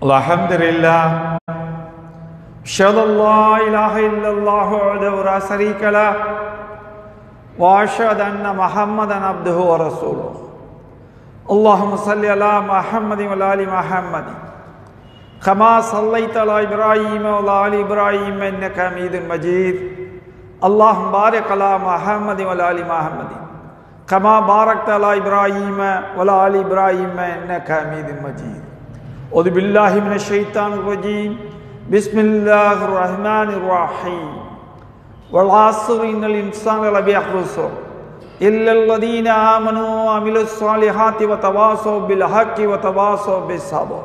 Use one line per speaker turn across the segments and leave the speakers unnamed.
الحمد لله أشهد أن لا إله إلا الله وحده لا شريك له وأشهد أن محمدا عبده ورسوله اللهم صل على محمد وعلى آل محمد كما صليت على إبراهيم وعلى آل إبراهيم إنك حميد مجيد اللهم بارك على محمد وعلى آل محمد كما باركت على إبراهيم وعلى آل إبراهيم إنك حميد مجيد أعوذ بالله من الشيطان الرجيم بسم الله الرحمن الرحيم والعصر إن الإنسان لفي خسر إلا الذين آمنوا وعملوا الصالحات وتواصوا بالحق وتواصوا بالصبر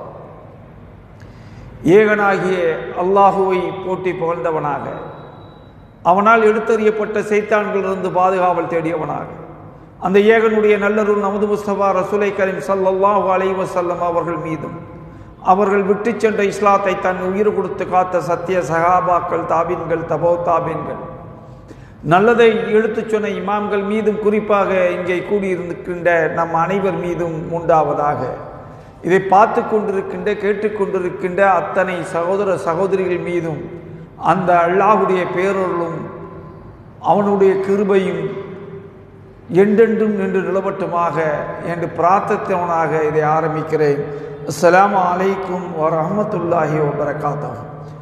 ஏகனாகிய அல்லாஹுவை போட்டி புகழ்ந்தவனாக அவனால் எடுத்தறியப்பட்ட சைத்தான்களிலிருந்து பாதுகாவல் தேடியவனாக அந்த ஏகனுடைய நல்லருள் நமது முஸ்தபா ரசூலை கரீம் சல்லல்லாஹு அலைஹி வஸல்லம் அவர்கள் மீதும் அவர்கள் விட்டு சென்ற இஸ்லாத்தை தன் உயிர் கொடுத்து காத்த சத்திய சகாபாக்கள் தாபின்கள் தபோ தாபின்கள் நல்லதை எடுத்துச் சொன்ன இமாம்கள் மீதும் குறிப்பாக இங்கே கூடியிருக்கின்ற நம் அனைவர் மீதும் உண்டாவதாக இதை பார்த்து கொண்டிருக்கின்ற கேட்டுக்கொண்டிருக்கின்ற அத்தனை சகோதர சகோதரிகள் மீதும் அந்த அல்லாஹுடைய பேரொருளும் அவனுடைய கிருபையும் என்றென்றும் நின்று நிலவட்டுமாக என்று பிரார்த்தத்தவனாக இதை ஆரம்பிக்கிறேன் அஸ்ஸலாமு அலைக்கும் வரஹமத்துல்லாஹி வபரகாத்தம்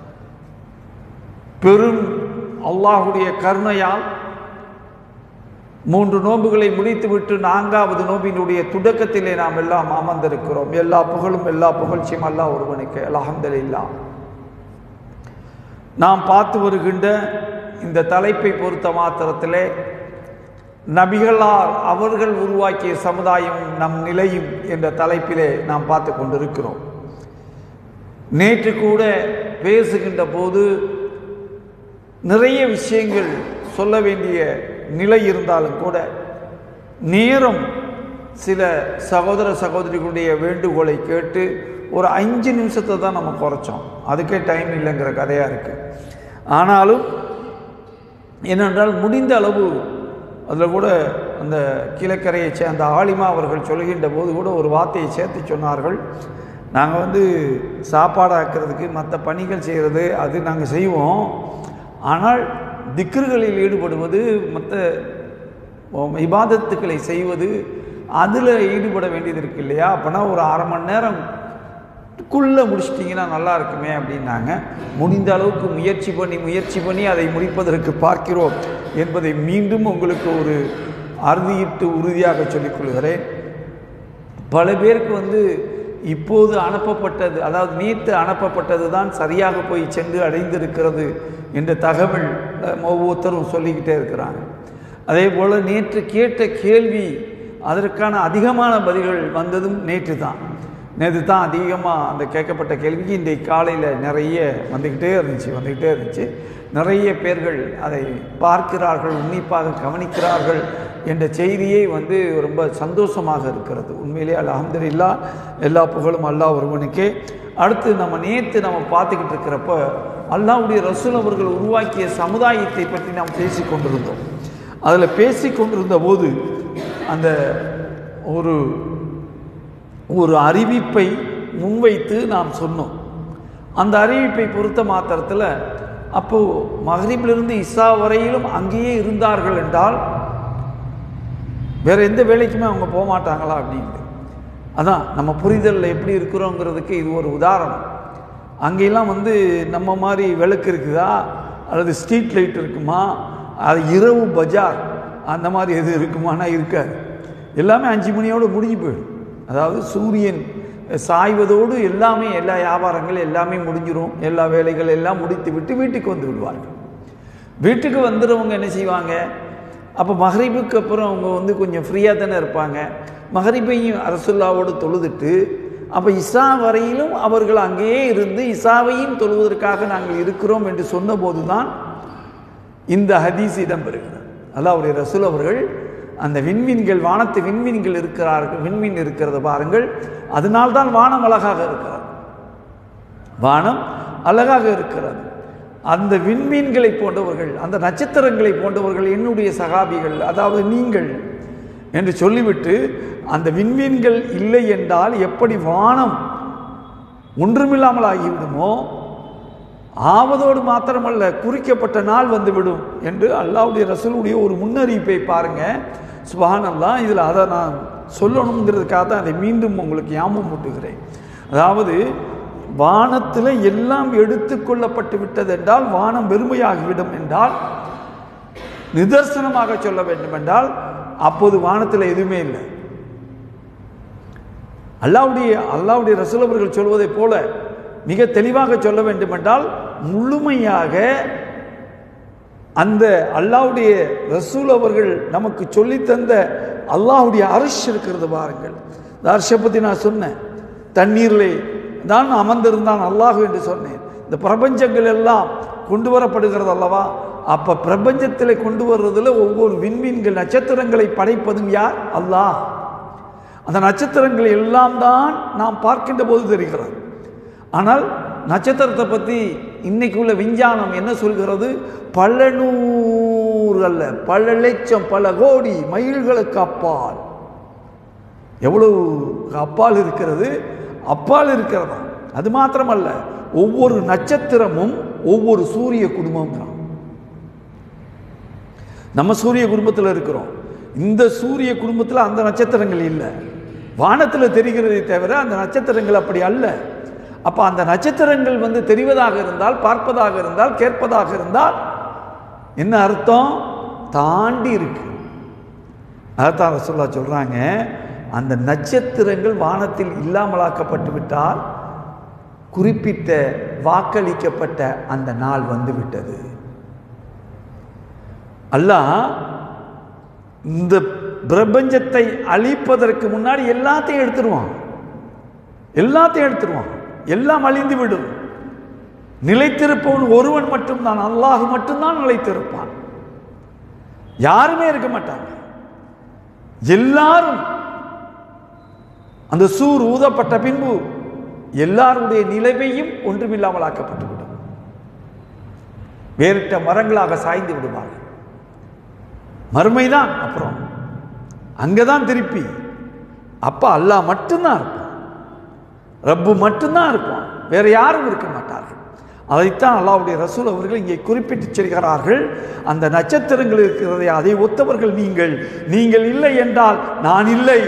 பெரும் அல்லாஹுடைய கருணையால் மூன்று நோன்புகளை முடித்துவிட்டு நான்காவது நோம்பினுடைய தொடக்கத்திலே நாம் எல்லாம் அமர்ந்திருக்கிறோம் எல்லா புகழும் எல்லா புகழ்ச்சியும் அல்லாஹ் ஒருவனுக்கு அலஹம்துலில்லா நாம் பார்த்து வருகின்ற இந்த தலைப்பை பொறுத்த மாத்திரத்திலே நபிகளார் அவர்கள் உருவாக்கிய சமுதாயம் நம் நிலையும் என்ற தலைப்பிலே நாம் பார்த்து கொண்டிருக்கிறோம் நேற்று கூட பேசுகின்ற போது நிறைய விஷயங்கள் சொல்ல வேண்டிய நிலை இருந்தாலும் கூட நேரம் சில சகோதர சகோதரிகளுடைய வேண்டுகோளை கேட்டு ஒரு அஞ்சு நிமிஷத்தை தான் நம்ம குறைச்சோம் அதுக்கே டைம் இல்லைங்கிற கதையாக இருக்குது ஆனாலும் என்னென்றால் முடிந்த அளவு அதில் கூட அந்த கீழக்கரையை சேர்ந்த ஆலிமா அவர்கள் சொல்கின்ற போது கூட ஒரு வார்த்தையை சேர்த்து சொன்னார்கள் நாங்கள் வந்து சாப்பாடு ஆக்கிறதுக்கு மற்ற பணிகள் செய்கிறது அது நாங்கள் செய்வோம் ஆனால் திக்ருகளில் ஈடுபடுவது மற்ற இபாதத்துக்களை செய்வது அதில் ஈடுபட வேண்டியது இருக்கு இல்லையா அப்போனா ஒரு அரை மணி நேரம் குள்ளே முடிச்சிட்டிங்கன்னா நல்லா இருக்குமே அப்படின்னாங்க முடிந்த அளவுக்கு முயற்சி பண்ணி முயற்சி பண்ணி அதை முடிப்பதற்கு பார்க்கிறோம் என்பதை மீண்டும் உங்களுக்கு ஒரு அறுதியிட்டு உறுதியாக சொல்லிக்கொள்கிறேன் பல பேருக்கு வந்து இப்போது அனுப்பப்பட்டது அதாவது நேற்று அனுப்பப்பட்டது தான் சரியாக போய் சென்று அடைந்திருக்கிறது என்ற தகவல் ஒவ்வொருத்தரும் சொல்லிக்கிட்டே இருக்கிறாங்க அதே போல் நேற்று கேட்ட கேள்வி அதற்கான அதிகமான பதில்கள் வந்ததும் நேற்று தான் நேற்று தான் அதிகமாக அந்த கேட்கப்பட்ட கேள்விக்கு இன்றைக்கு காலையில் நிறைய வந்துக்கிட்டே இருந்துச்சு வந்துக்கிட்டே இருந்துச்சு நிறைய பேர்கள் அதை பார்க்கிறார்கள் உன்னிப்பாக கவனிக்கிறார்கள் என்ற செய்தியை வந்து ரொம்ப சந்தோஷமாக இருக்கிறது உண்மையிலே அலமதுல்லா எல்லா புகழும் அல்லா ஒருவனுக்கே அடுத்து நம்ம நேற்று நம்ம பார்த்துக்கிட்டு இருக்கிறப்ப அல்லாவுடைய ரசூல் அவர்கள் உருவாக்கிய சமுதாயத்தை பற்றி நாம் பேசி கொண்டிருந்தோம் அதில் பேசி கொண்டிருந்த போது அந்த ஒரு ஒரு அறிவிப்பை முன்வைத்து நாம் சொன்னோம் அந்த அறிவிப்பை பொறுத்த மாத்திரத்தில் அப்போது மகரிபிலிருந்து இசா வரையிலும் அங்கேயே இருந்தார்கள் என்றால் வேற எந்த வேலைக்குமே அவங்க போக மாட்டாங்களா அப்படின்ட்டு அதான் நம்ம புரிதலில் எப்படி இருக்கிறோங்கிறதுக்கு இது ஒரு உதாரணம் அங்கெல்லாம் வந்து நம்ம மாதிரி விளக்கு இருக்குதா அல்லது ஸ்ட்ரீட் லைட் இருக்குமா அது இரவு பஜார் அந்த மாதிரி எது இருக்குமானா இருக்காது எல்லாமே அஞ்சு மணியோடு முடிஞ்சு போயிடும் அதாவது சூரியன் சாய்வதோடு எல்லாமே எல்லா வியாபாரங்கள் எல்லாமே முடிஞ்சிடும் எல்லா வேலைகள் எல்லாம் முடித்து விட்டு வீட்டுக்கு வந்து விடுவார்கள் வீட்டுக்கு வந்துடுறவங்க என்ன செய்வாங்க அப்போ மகரிபுக்கு அப்புறம் அவங்க வந்து கொஞ்சம் ஃப்ரீயாக தானே இருப்பாங்க மகரிபையும் அரசுல்லாவோடு தொழுதுட்டு அப்போ இசா வரையிலும் அவர்கள் அங்கேயே இருந்து இசாவையும் தொழுவதற்காக நாங்கள் இருக்கிறோம் என்று சொன்னபோது தான் இந்த ஹதீஸ் இடம்பெறுகிறது அல்லாவுடைய ரசூல் அவர்கள் அந்த விண்மீன்கள் வானத்து விண்மீன்கள் இருக்கிறார்கள் விண்மீன் இருக்கிறது பாருங்கள் அதனால்தான் வானம் அழகாக இருக்கிறது வானம் அழகாக இருக்கிறது அந்த விண்மீன்களை போன்றவர்கள் அந்த நட்சத்திரங்களை போன்றவர்கள் என்னுடைய சகாபிகள் அதாவது நீங்கள் என்று சொல்லிவிட்டு அந்த விண்மீன்கள் இல்லை என்றால் எப்படி வானம் ஒன்றுமில்லாமல் ஆகிவிடுமோ ஆவதோடு மாத்திரமல்ல குறிக்கப்பட்ட நாள் வந்துவிடும் என்று அல்லாவுடைய ரசூலுடைய ஒரு முன்னறிவிப்பை பாருங்க சுபான் அல்லா இதில் அதை நான் சொல்லணுங்கிறதுக்காக தான் அதை மீண்டும் உங்களுக்கு ஞாபகம் மூட்டுகிறேன் அதாவது வானத்தில் எல்லாம் எடுத்துக்கொள்ளப்பட்டு விட்டது என்றால் வானம் வெறுமையாகிவிடும் என்றால் நிதர்சனமாக சொல்ல வேண்டும் என்றால் அப்போது வானத்தில் எதுவுமே இல்லை அல்லாவுடைய அல்லாவுடைய ரசூல் அவர்கள் சொல்வதைப் போல மிக தெளிவாக சொல்ல வேண்டும் என்றால் முழுமையாக அந்த அல்லாவுடைய ரசூல் அவர்கள் நமக்கு சொல்லித்தந்த அல்லாஹுடைய அரிஷ் இருக்கிறது பாருங்கள் இந்த அரிஷை பற்றி நான் சொன்னேன் தண்ணீரிலே தான் அமர்ந்திருந்தான் அல்லாஹு என்று சொன்னேன் இந்த பிரபஞ்சங்கள் எல்லாம் கொண்டு வரப்படுகிறது அல்லவா அப்போ பிரபஞ்சத்தில் கொண்டு வர்றதுல ஒவ்வொரு விண்மீன்கள் நட்சத்திரங்களை படைப்பதும் யார் அல்லாஹ் அந்த நட்சத்திரங்கள் எல்லாம் தான் நாம் பார்க்கின்ற போது தெரிகிறது ஆனால் நட்சத்திரத்தை பற்றி இன்னைக்கு உள்ள விஞ்ஞானம் என்ன சொல்கிறது பல நூறு அல்ல பல லட்சம் பல கோடி மைல்களுக்கு அப்பால் எவ்வளவு அப்பால் இருக்கிறது அப்பால் இருக்கிறதா அது மாத்திரமல்ல ஒவ்வொரு நட்சத்திரமும் ஒவ்வொரு சூரிய குடும்பம் நம்ம சூரிய குடும்பத்தில் இருக்கிறோம் இந்த சூரிய குடும்பத்தில் அந்த நட்சத்திரங்கள் இல்லை வானத்தில் தெரிகிறதை தவிர அந்த நட்சத்திரங்கள் அப்படி அல்ல அப்போ அந்த நட்சத்திரங்கள் வந்து தெரிவதாக இருந்தால் பார்ப்பதாக இருந்தால் கேட்பதாக இருந்தால் என்ன அர்த்தம் தாண்டி இருக்கு அதான் சொல்ல சொல்றாங்க அந்த நட்சத்திரங்கள் வானத்தில் இல்லாமலாக்கப்பட்டு விட்டால் குறிப்பிட்ட வாக்களிக்கப்பட்ட அந்த நாள் வந்து விட்டது அல்லாஹ் இந்த பிரபஞ்சத்தை அழிப்பதற்கு முன்னாடி எல்லாத்தையும் எடுத்துருவான் எல்லாத்தையும் எடுத்துருவான் எல்லாம் அழிந்து விடும் நிலைத்திருப்பவன் ஒருவன் மட்டும்தான் அல்லாஹ் மட்டும்தான் நிலைத்திருப்பான் யாருமே இருக்க மாட்டாங்க எல்லாரும் அந்த சூர் ஊதப்பட்ட பின்பு எல்லாருடைய நிலைமையும் ஒன்றுமில்லாமல் ஆக்கப்பட்டுவிடும் வேறிட்ட மரங்களாக சாய்ந்து விடுவார்கள் மறுமைதான் அப்புறம் அங்கதான் திருப்பி அப்ப அல்லாஹ் மட்டும்தான் இருப்பான் ரப்பு மட்டும்தான் இருப்பான் வேற யாரும் இருக்க மாட்டார்கள் அதைத்தான் அல்லாவுடைய ரசூல் அவர்கள் இங்கே குறிப்பிட்டு சொல்கிறார்கள் அந்த நட்சத்திரங்கள் இருக்கிறதே அதை ஒத்தவர்கள் நீங்கள் நீங்கள் இல்லை என்றால் நான் இல்லை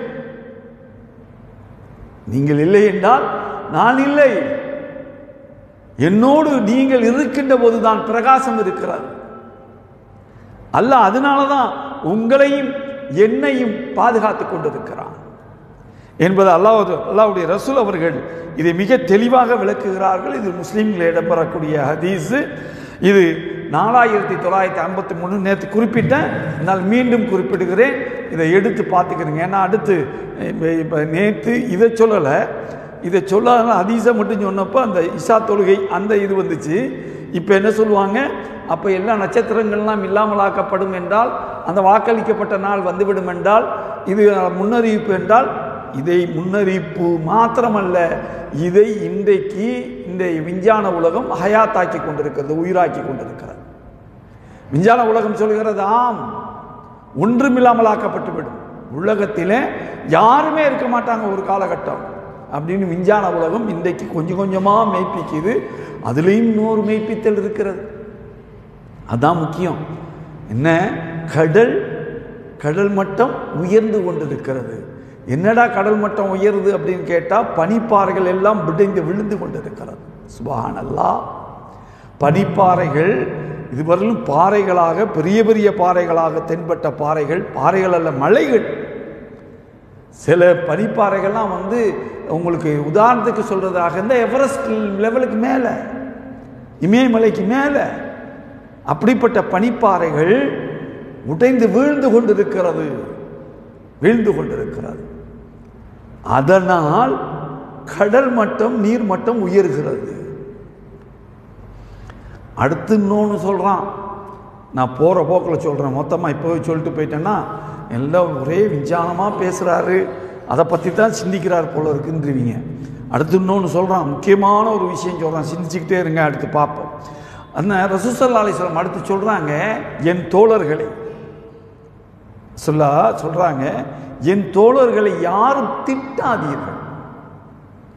நீங்கள் இல்லை என்றால் நான் இல்லை என்னோடு நீங்கள் இருக்கின்ற போதுதான் பிரகாசம் இருக்கிறது அல்ல அதனால தான் உங்களையும் என்னையும் பாதுகாத்துக் கொண்டிருக்கிறான் என்பது அல்லாஹ் அல்லாவுடைய ரசூல் அவர்கள் இதை மிக தெளிவாக விளக்குகிறார்கள் இது முஸ்லீம்களில் இடம்பெறக்கூடிய ஹதீஸு இது நாலாயிரத்தி தொள்ளாயிரத்தி ஐம்பத்தி மூணு நேற்று குறிப்பிட்டேன் நான் மீண்டும் குறிப்பிடுகிறேன் இதை எடுத்து பார்த்துக்கிறேங்க ஏன்னா அடுத்து இப்போ நேற்று இதை சொல்லலை இதை சொல்லாத ஹதீஸை மட்டும் சொன்னப்போ அந்த இஷா தொழுகை அந்த இது வந்துச்சு இப்போ என்ன சொல்லுவாங்க அப்போ எல்லா நட்சத்திரங்கள்லாம் இல்லாமலாக்கப்படும் என்றால் அந்த வாக்களிக்கப்பட்ட நாள் வந்துவிடும் என்றால் இது முன்னறிவிப்பு என்றால் இதை முன்னறிவிப்பு மாத்திரமல்ல இதை இன்றைக்கு இந்த விஞ்ஞான உலகம் ஹயாத்தாக்கி கொண்டிருக்கிறது உயிராக்கி கொண்டிருக்கிறது விஞ்ஞான உலகம் சொல்கிறது ஆம் ஒன்றுமில்லாமல் ஆக்கப்பட்டுவிடும் உலகத்திலே யாருமே இருக்க மாட்டாங்க ஒரு காலகட்டம் அப்படின்னு விஞ்ஞான உலகம் இன்றைக்கு கொஞ்சம் கொஞ்சமாக மெய்ப்பிக்குது அதுலேயும் இன்னொரு மெய்ப்பித்தல் இருக்கிறது அதான் முக்கியம் என்ன கடல் கடல் மட்டம் உயர்ந்து கொண்டிருக்கிறது என்னடா கடல் மட்டம் உயருது அப்படின்னு கேட்டால் பனிப்பாறைகள் எல்லாம் விடைந்து விழுந்து கொண்டிருக்கிறது சுபான் அல்லா பனிப்பாறைகள் இதுவரையிலும் பாறைகளாக பெரிய பெரிய பாறைகளாக தென்பட்ட பாறைகள் பாறைகள் அல்ல மலைகள் சில பனிப்பாறைகள்லாம் வந்து உங்களுக்கு உதாரணத்துக்கு சொல்றதாக இருந்தால் எவரெஸ்ட் லெவலுக்கு மேலே இமயமலைக்கு மேலே அப்படிப்பட்ட பனிப்பாறைகள் உடைந்து வீழ்ந்து கொண்டிருக்கிறது வீழ்ந்து கொண்டிருக்கிறது அதனால் கடல் மட்டம் நீர் மட்டம் உயர்கிறது அடுத்து இன்னொன்று சொல்கிறான் நான் போகிற போக்கில் சொல்கிறேன் மொத்தமாக இப்போவே சொல்லிட்டு போயிட்டேன்னா எல்லாம் ஒரே விஞ்ஞானமாக பேசுகிறாரு அதை பற்றி தான் சிந்திக்கிறார் போல இருக்குன்றீங்க அடுத்து இன்னொன்று சொல்கிறான் முக்கியமான ஒரு விஷயம் சொல்கிறான் சிந்திச்சுக்கிட்டே இருங்க அடுத்து பார்ப்போம் அந்த ரசூசல்லா அலிஸ்லாம் அடுத்து சொல்கிறாங்க என் தோழர்களை சொல்ல சொல்கிறாங்க என் தோழர்களை யாரும் திட்டாதீர்கள்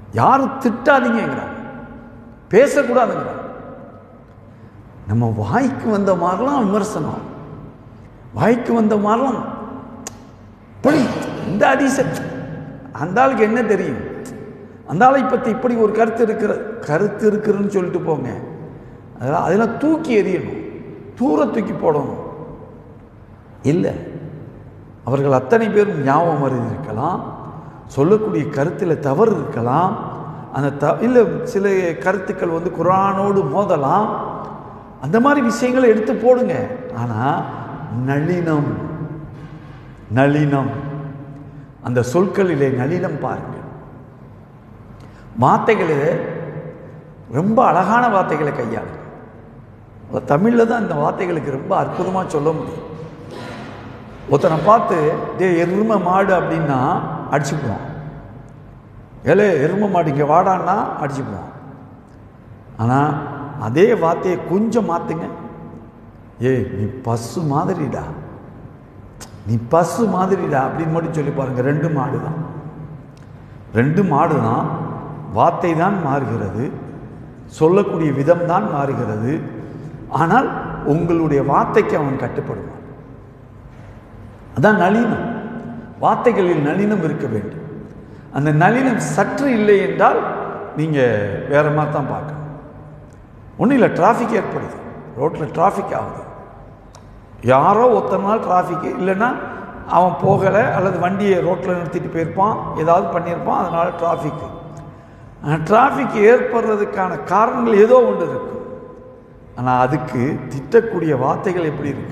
யாரும் திட்டாதீங்கிறாங்க பேசக்கூடாதுங்கிறாங்க நம்ம வாய்க்கு வந்த மாதிரிலாம் விமர்சனம் வாய்க்கு வந்த மாதிரிலாம் இப்படி இந்த அதிச அந்த ஆளுக்கு என்ன தெரியும் அந்த ஆளை பற்றி இப்படி ஒரு கருத்து இருக்கிற கருத்து இருக்குதுன்னு சொல்லிட்டு போங்க அதெல்லாம் அதெல்லாம் தூக்கி எறியணும் தூர தூக்கி போடணும் இல்லை அவர்கள் அத்தனை பேரும் ஞாபகம் மருதி இருக்கலாம் சொல்லக்கூடிய கருத்தில் தவறு இருக்கலாம் அந்த த இல்லை சில கருத்துக்கள் வந்து குரானோடு மோதலாம் அந்த மாதிரி விஷயங்களை எடுத்து போடுங்க ஆனால் நளினம் நளினம் அந்த சொற்களிலே நளினம் பாருங்கள் வார்த்தைகளில் ரொம்ப அழகான வார்த்தைகளை கையாளுங்க தமிழில் தான் இந்த வார்த்தைகளுக்கு ரொம்ப அற்புதமாக சொல்ல முடியும் ஒருத்தனை பார்த்து டே எருமை மாடு அப்படின்னா அடிச்சுக்குவான் ஏலே எருமை மாடு இங்கே வாடான்னா அடிச்சுக்குவான் ஆனால் அதே வார்த்தையை கொஞ்சம் மாற்றுங்க ஏய் நீ பசு மாதிரிடா நீ பசு மாதிரிடா அப்படின்னு மட்டும் சொல்லி பாருங்க ரெண்டு மாடு தான் ரெண்டு மாடு தான் வார்த்தை தான் மாறுகிறது சொல்லக்கூடிய விதம் தான் மாறுகிறது ஆனால் உங்களுடைய வார்த்தைக்கு அவன் கட்டுப்படுவான் அதான் நளினம் வார்த்தைகளில் நளினம் இருக்க வேண்டும் அந்த நளினம் சற்று இல்லை என்றால் நீங்கள் வேற மாதிரி தான் பார்க்கணும் ஒன்றும் இல்லை டிராஃபிக் ஏற்படுது ரோட்டில் டிராஃபிக் ஆகுது யாரோ ஒருத்தர் நாள் டிராஃபிக்கு இல்லைன்னா அவன் போகலை அல்லது வண்டியை ரோட்டில் நிறுத்திட்டு போயிருப்பான் ஏதாவது பண்ணியிருப்பான் அதனால் டிராஃபிக்கு டிராஃபிக் ஏற்படுறதுக்கான காரணங்கள் ஏதோ ஒன்று இருக்கு ஆனால் அதுக்கு திட்டக்கூடிய வார்த்தைகள் எப்படி இருக்கு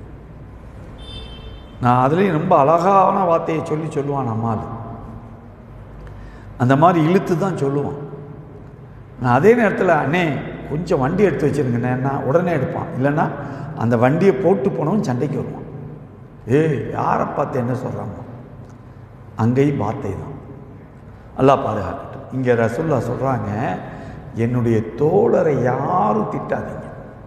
நான் அதுலேயும் ரொம்ப அழகான வார்த்தையை சொல்லி சொல்லுவான் நம்மால் அந்த மாதிரி இழுத்து தான் சொல்லுவான் நான் அதே நேரத்தில் அண்ணே கொஞ்சம் வண்டி எடுத்து வச்சுருங்கண்ணே உடனே எடுப்பான் இல்லைன்னா அந்த வண்டியை போட்டு போனவன் சண்டைக்கு வருவான் ஏய் யாரை பார்த்து என்ன சொல்கிறாங்க அங்கேயும் வார்த்தை தான் அல்லாஹ் பாதுகாக்கட்டும் இங்கே ரசுல்லா சொல்கிறாங்க என்னுடைய தோழரை யாரும் திட்டாதீங்க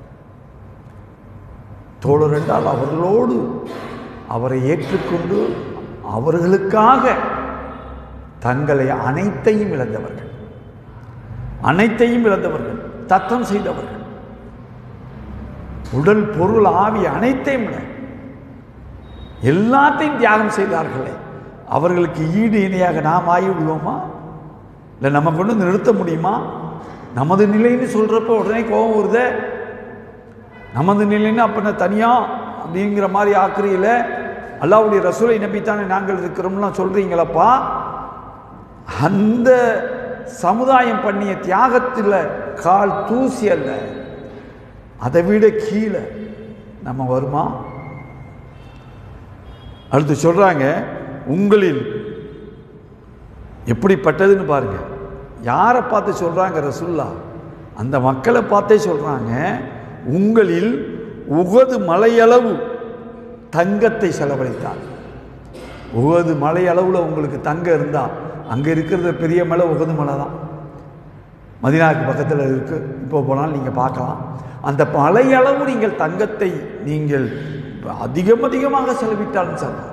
தோழர் என்றால் அவர்களோடு அவரை ஏற்றுக்கொண்டு அவர்களுக்காக தங்களை அனைத்தையும் இழந்தவர்கள் அனைத்தையும் இழந்தவர்கள் தத்தம் செய்தவர்கள் உடல் பொருள் ஆவி அனைத்தையும் விட எல்லாத்தையும் தியாகம் செய்தார்களே அவர்களுக்கு ஈடு இணையாக நாம் ஆகி விடுவோமா இல்லை நம்ம கொண்டு வந்து நிறுத்த முடியுமா நமது நிலைன்னு சொல்கிறப்ப உடனே கோபம் வருதே நமது நிலைன்னு அப்போ நான் தனியாக அப்படிங்கிற மாதிரி ஆக்குறீல அல்லாவுடைய ரசூலை நம்பித்தானே நாங்கள் இருக்கிறோம்லாம் சொல்கிறீங்களப்பா அந்த சமுதாயம் பண்ணிய தியாகத்தில் கால் தூசி அல்ல அதை விட கீழே நம்ம வருமா அடுத்து சொல்கிறாங்க உங்களில் எப்படிப்பட்டதுன்னு பாருங்க யாரை பார்த்து சொல்கிறாங்க ரசுல்லா அந்த மக்களை பார்த்தே சொல்கிறாங்க உங்களில் உகது மலையளவு தங்கத்தை செலவழித்தார் உகது மலையளவில் உங்களுக்கு தங்கம் இருந்தால் அங்கே இருக்கிறது பெரிய மலை உகது மலை தான் மதினாவுக்கு பக்கத்தில் இருக்குது இப்போ போனாலும் நீங்கள் பார்க்கலாம் அந்த மலையளவு நீங்கள் தங்கத்தை நீங்கள் அதிகம் அதிகமாக செலவிட்டாலும் சரிதான்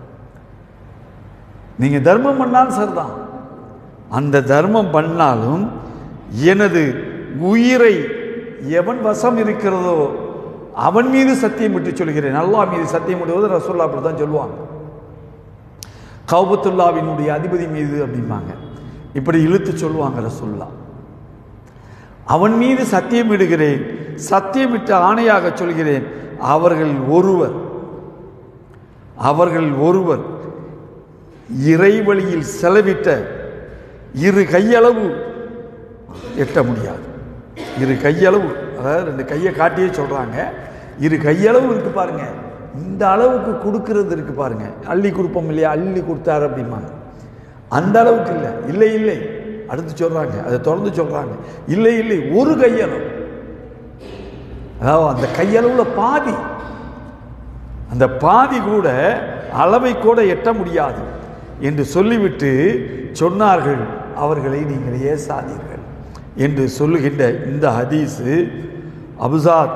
நீங்கள் தர்மம் பண்ணாலும் சரிதான் அந்த தர்மம் பண்ணாலும் எனது உயிரை எவன் வசம் இருக்கிறதோ அவன் மீது சத்தியம் விட்டு சொல்கிறேன் அல்லாஹ் மீது சத்தியம் விடுவது ரசோல்லா அப்படி தான் சொல்லுவாங்க கௌபத்துல்லாவினுடைய அதிபதி மீது அப்படிம்பாங்க இப்படி இழுத்து சொல்லுவாங்க ரசுல்லா அவன் மீது சத்தியம் இடுகிறேன் சத்தியமிட்டு ஆணையாக சொல்கிறேன் அவர்கள் ஒருவர் அவர்கள் ஒருவர் இறைவழியில் செலவிட்ட இரு கையளவு எட்ட முடியாது இரு கையளவு அதாவது ரெண்டு கையை காட்டியே சொல்கிறாங்க இரு கையளவு இருக்கு பாருங்க இந்த அளவுக்கு கொடுக்கறது இருக்கு பாருங்க அள்ளி கொடுப்போம் இல்லையா அள்ளி கொடுத்தாரு அப்படிம்பாங்க அந்த அளவுக்கு இல்லை இல்லை இல்லை அடுத்து சொல்கிறாங்க அதை தொடர்ந்து சொல்கிறாங்க இல்லை இல்லை ஒரு கையளவு அதாவது அந்த கையளவில் பாதி அந்த பாதி கூட அளவை கூட எட்ட முடியாது என்று சொல்லிவிட்டு சொன்னார்கள் அவர்களை நீங்கள் ஏசாதீர்கள் என்று சொல்லுகின்ற இந்த ஹதீஸு அபுசாத்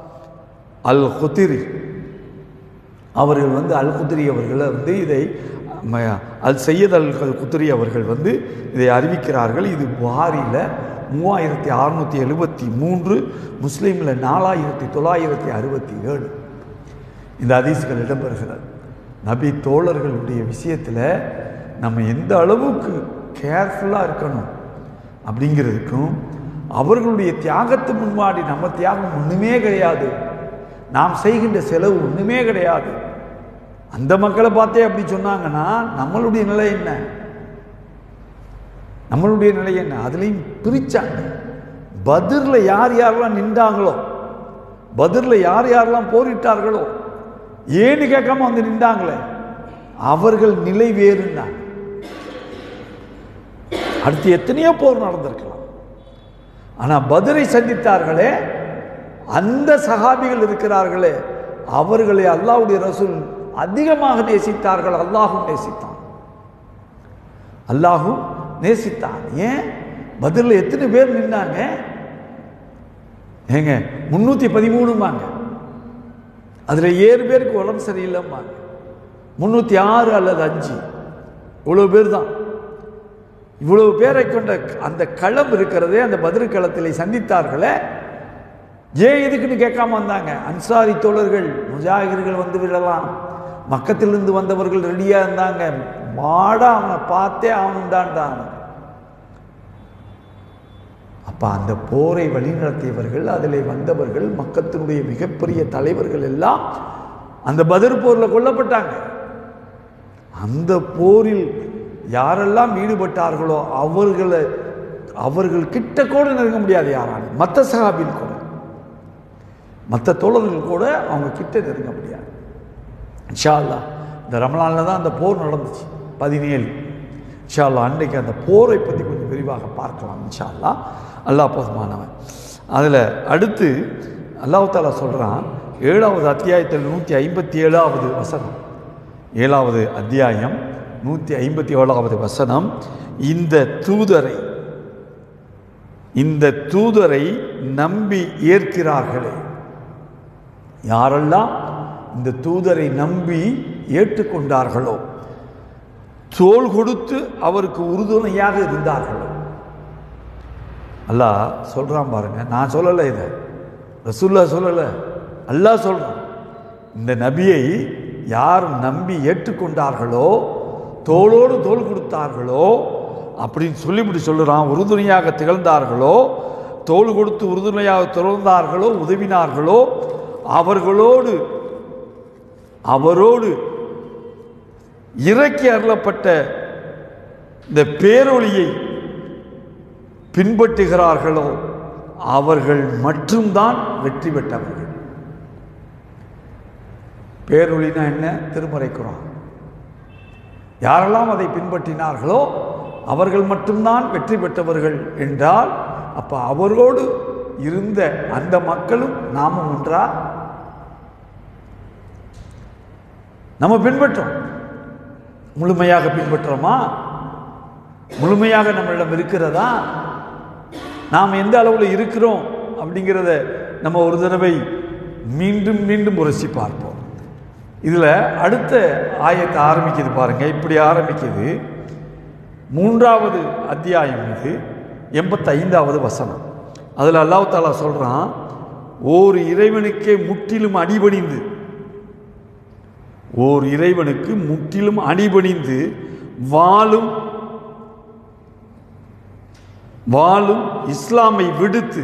அல் குத்திரி அவர்கள் வந்து அல் குத்திரி அவர்களை வந்து இதை ம- அல் சையத் அல் குத்ரி அவர்கள் வந்து இதை அறிவிக்கிறார்கள் இது புகாரியில் மூவாயிரத்தி அறுநூற்றி எழுபத்தி மூன்று முஸ்லீமில் நாலாயிரத்தி தொள்ளாயிரத்தி அறுபத்தி ஏழு இந்த ஹதீஸ்கள் இடம்பெறுகிறது நபி தோழர்களுடைய விஷயத்தில் நம்ம எந்த அளவுக்கு கேர்ஃபுல்லாக இருக்கணும் அப்படிங்கிறதுக்கும் அவர்களுடைய தியாகத்து முன்பாடி நம்ம தியாகம் ஒன்றுமே கிடையாது நாம் செய்கின்ற செலவு ஒன்றுமே கிடையாது அந்த மக்களை பார்த்தே அப்படி சொன்னாங்கன்னா நம்மளுடைய நிலை என்ன நம்மளுடைய நிலை என்ன அதுலேயும் பிரிச்சாங்க பதிரில் யார் யாரெல்லாம் நின்றாங்களோ பதிரில் யார் யாரெல்லாம் போரிட்டார்களோ ஏன்னு கேட்காம வந்து நின்றாங்களே அவர்கள் நிலை வேறுன்னாங்க அடுத்து எத்தனையோ போர் நடந்திருக்கலாம் ஆனா பதிரை சந்தித்தார்களே அந்த சகாபிகள் இருக்கிறார்களே அவர்களை அல்லாஹ்வுடைய ரசூல் அதிகமாக நேசித்தார்கள் அல்லாஹும் நேசித்தான் அல்லாஹும் நேசித்தான் ஏன் பதிலில் எத்தனை பேர் நின்னாங்க ஏங்க முன்னூத்தி பதிமூணுமாங்க அதுல ஏழு பேருக்கு உடம்பு சரியில்லைம்பாங்க முன்னூத்தி ஆறு அல்லது அஞ்சு இவ்வளவு பேர் தான் இவ்வளவு பேரை கொண்ட அந்த களம் இருக்கிறதே அந்த பதில் களத்திலே சந்தித்தார்களே ஏன் எதுக்குன்னு கேட்காம வந்தாங்க அன்சாரி தோழர்கள் முஜாகிர்கள் வந்து விடலாம் மக்கத்திலிருந்து வந்தவர்கள் ரெடியா இருந்தாங்க மாடா அவனை பார்த்தே அவனுண்டான்டான் அப்ப அந்த போரை வழிநடத்தியவர்கள் அதிலே வந்தவர்கள் மக்கத்தினுடைய மிகப்பெரிய தலைவர்கள் எல்லாம் அந்த பதிர் போர்ல கொல்லப்பட்டாங்க அந்த போரில் யாரெல்லாம் ஈடுபட்டார்களோ அவர்களை அவர்கள் கிட்ட கூட நெருங்க முடியாது யாராலும் மற்ற சகாபின் கூட மற்ற தோழர்கள் கூட அவங்க கிட்ட நெருங்க முடியாது இன்ஷா அல்லாஹ் இந்த ரமலானில் தான் அந்த போர் நடந்துச்சு பதினேழு இன்ஷா அல்லாஹ் அன்றைக்கு அந்த போரை பற்றி கொஞ்சம் விரிவாக பார்க்கலாம் இன்ஷா அல்லாஹ் அல்லாஹ் போதுமானவன் அதில் அடுத்து அல்லாஹ் தாலா சொல்கிறான் ஏழாவது அத்தியாயத்தில் நூற்றி ஐம்பத்தி ஏழாவது வசனம் ஏழாவது அத்தியாயம் நூற்றி ஐம்பத்தி ஏழாவது வசனம் இந்த தூதரை இந்த தூதரை நம்பி ஏற்கிறார்களே யாரெல்லாம் இந்த தூதரை நம்பி ஏற்றுக்கொண்டார்களோ தோள் கொடுத்து அவருக்கு உறுதுணையாக இருந்தார்களோ அல்லாஹ் சொல்றான் பாருங்க நான் சொல்லலை இதை ரசூல்லா சொல்லலை அல்லாஹ் சொல்றான் இந்த நபியை யார் நம்பி ஏற்றுக்கொண்டார்களோ தோளோடு தோள் கொடுத்தார்களோ அப்படின்னு சொல்லிவிட்டு சொல்லுறான் உறுதுணையாக திகழ்ந்தார்களோ தோள் கொடுத்து உறுதுணையாக திகழ்ந்தார்களோ உதவினார்களோ அவர்களோடு அவரோடு இறக்கி அருளப்பட்ட இந்த பேரொளியை பின்பற்றுகிறார்களோ அவர்கள் மட்டும்தான் வெற்றி பெற்றவர்கள் பேரொளினா என்ன திருமறைக்குறான் யாரெல்லாம் அதை பின்பற்றினார்களோ அவர்கள் மட்டும்தான் வெற்றி பெற்றவர்கள் என்றால் அப்ப அவரோடு இருந்த அந்த மக்களும் நாமும் ஒன்றா நம்ம பின்பற்றோம் முழுமையாக பின்பற்றோமா முழுமையாக நம்மளிடம் இருக்கிறதா நாம் எந்த அளவில் இருக்கிறோம் அப்படிங்கிறத நம்ம ஒரு தடவை மீண்டும் மீண்டும் உரசி பார்ப்போம் இதில் அடுத்த ஆயத்தை ஆரம்பிக்குது பாருங்க இப்படி ஆரம்பிக்குது மூன்றாவது அத்தியாயம் இது எண்பத்தைந்தாவது வசனம் அதில் அல்லாஹ் தாலா சொல்கிறான் ஓர் இறைவனுக்கே முற்றிலும் அடிபணிந்து ஓர் இறைவனுக்கு முற்றிலும் அடிபணிந்து வாழும் வாழும் இஸ்லாமை விடுத்து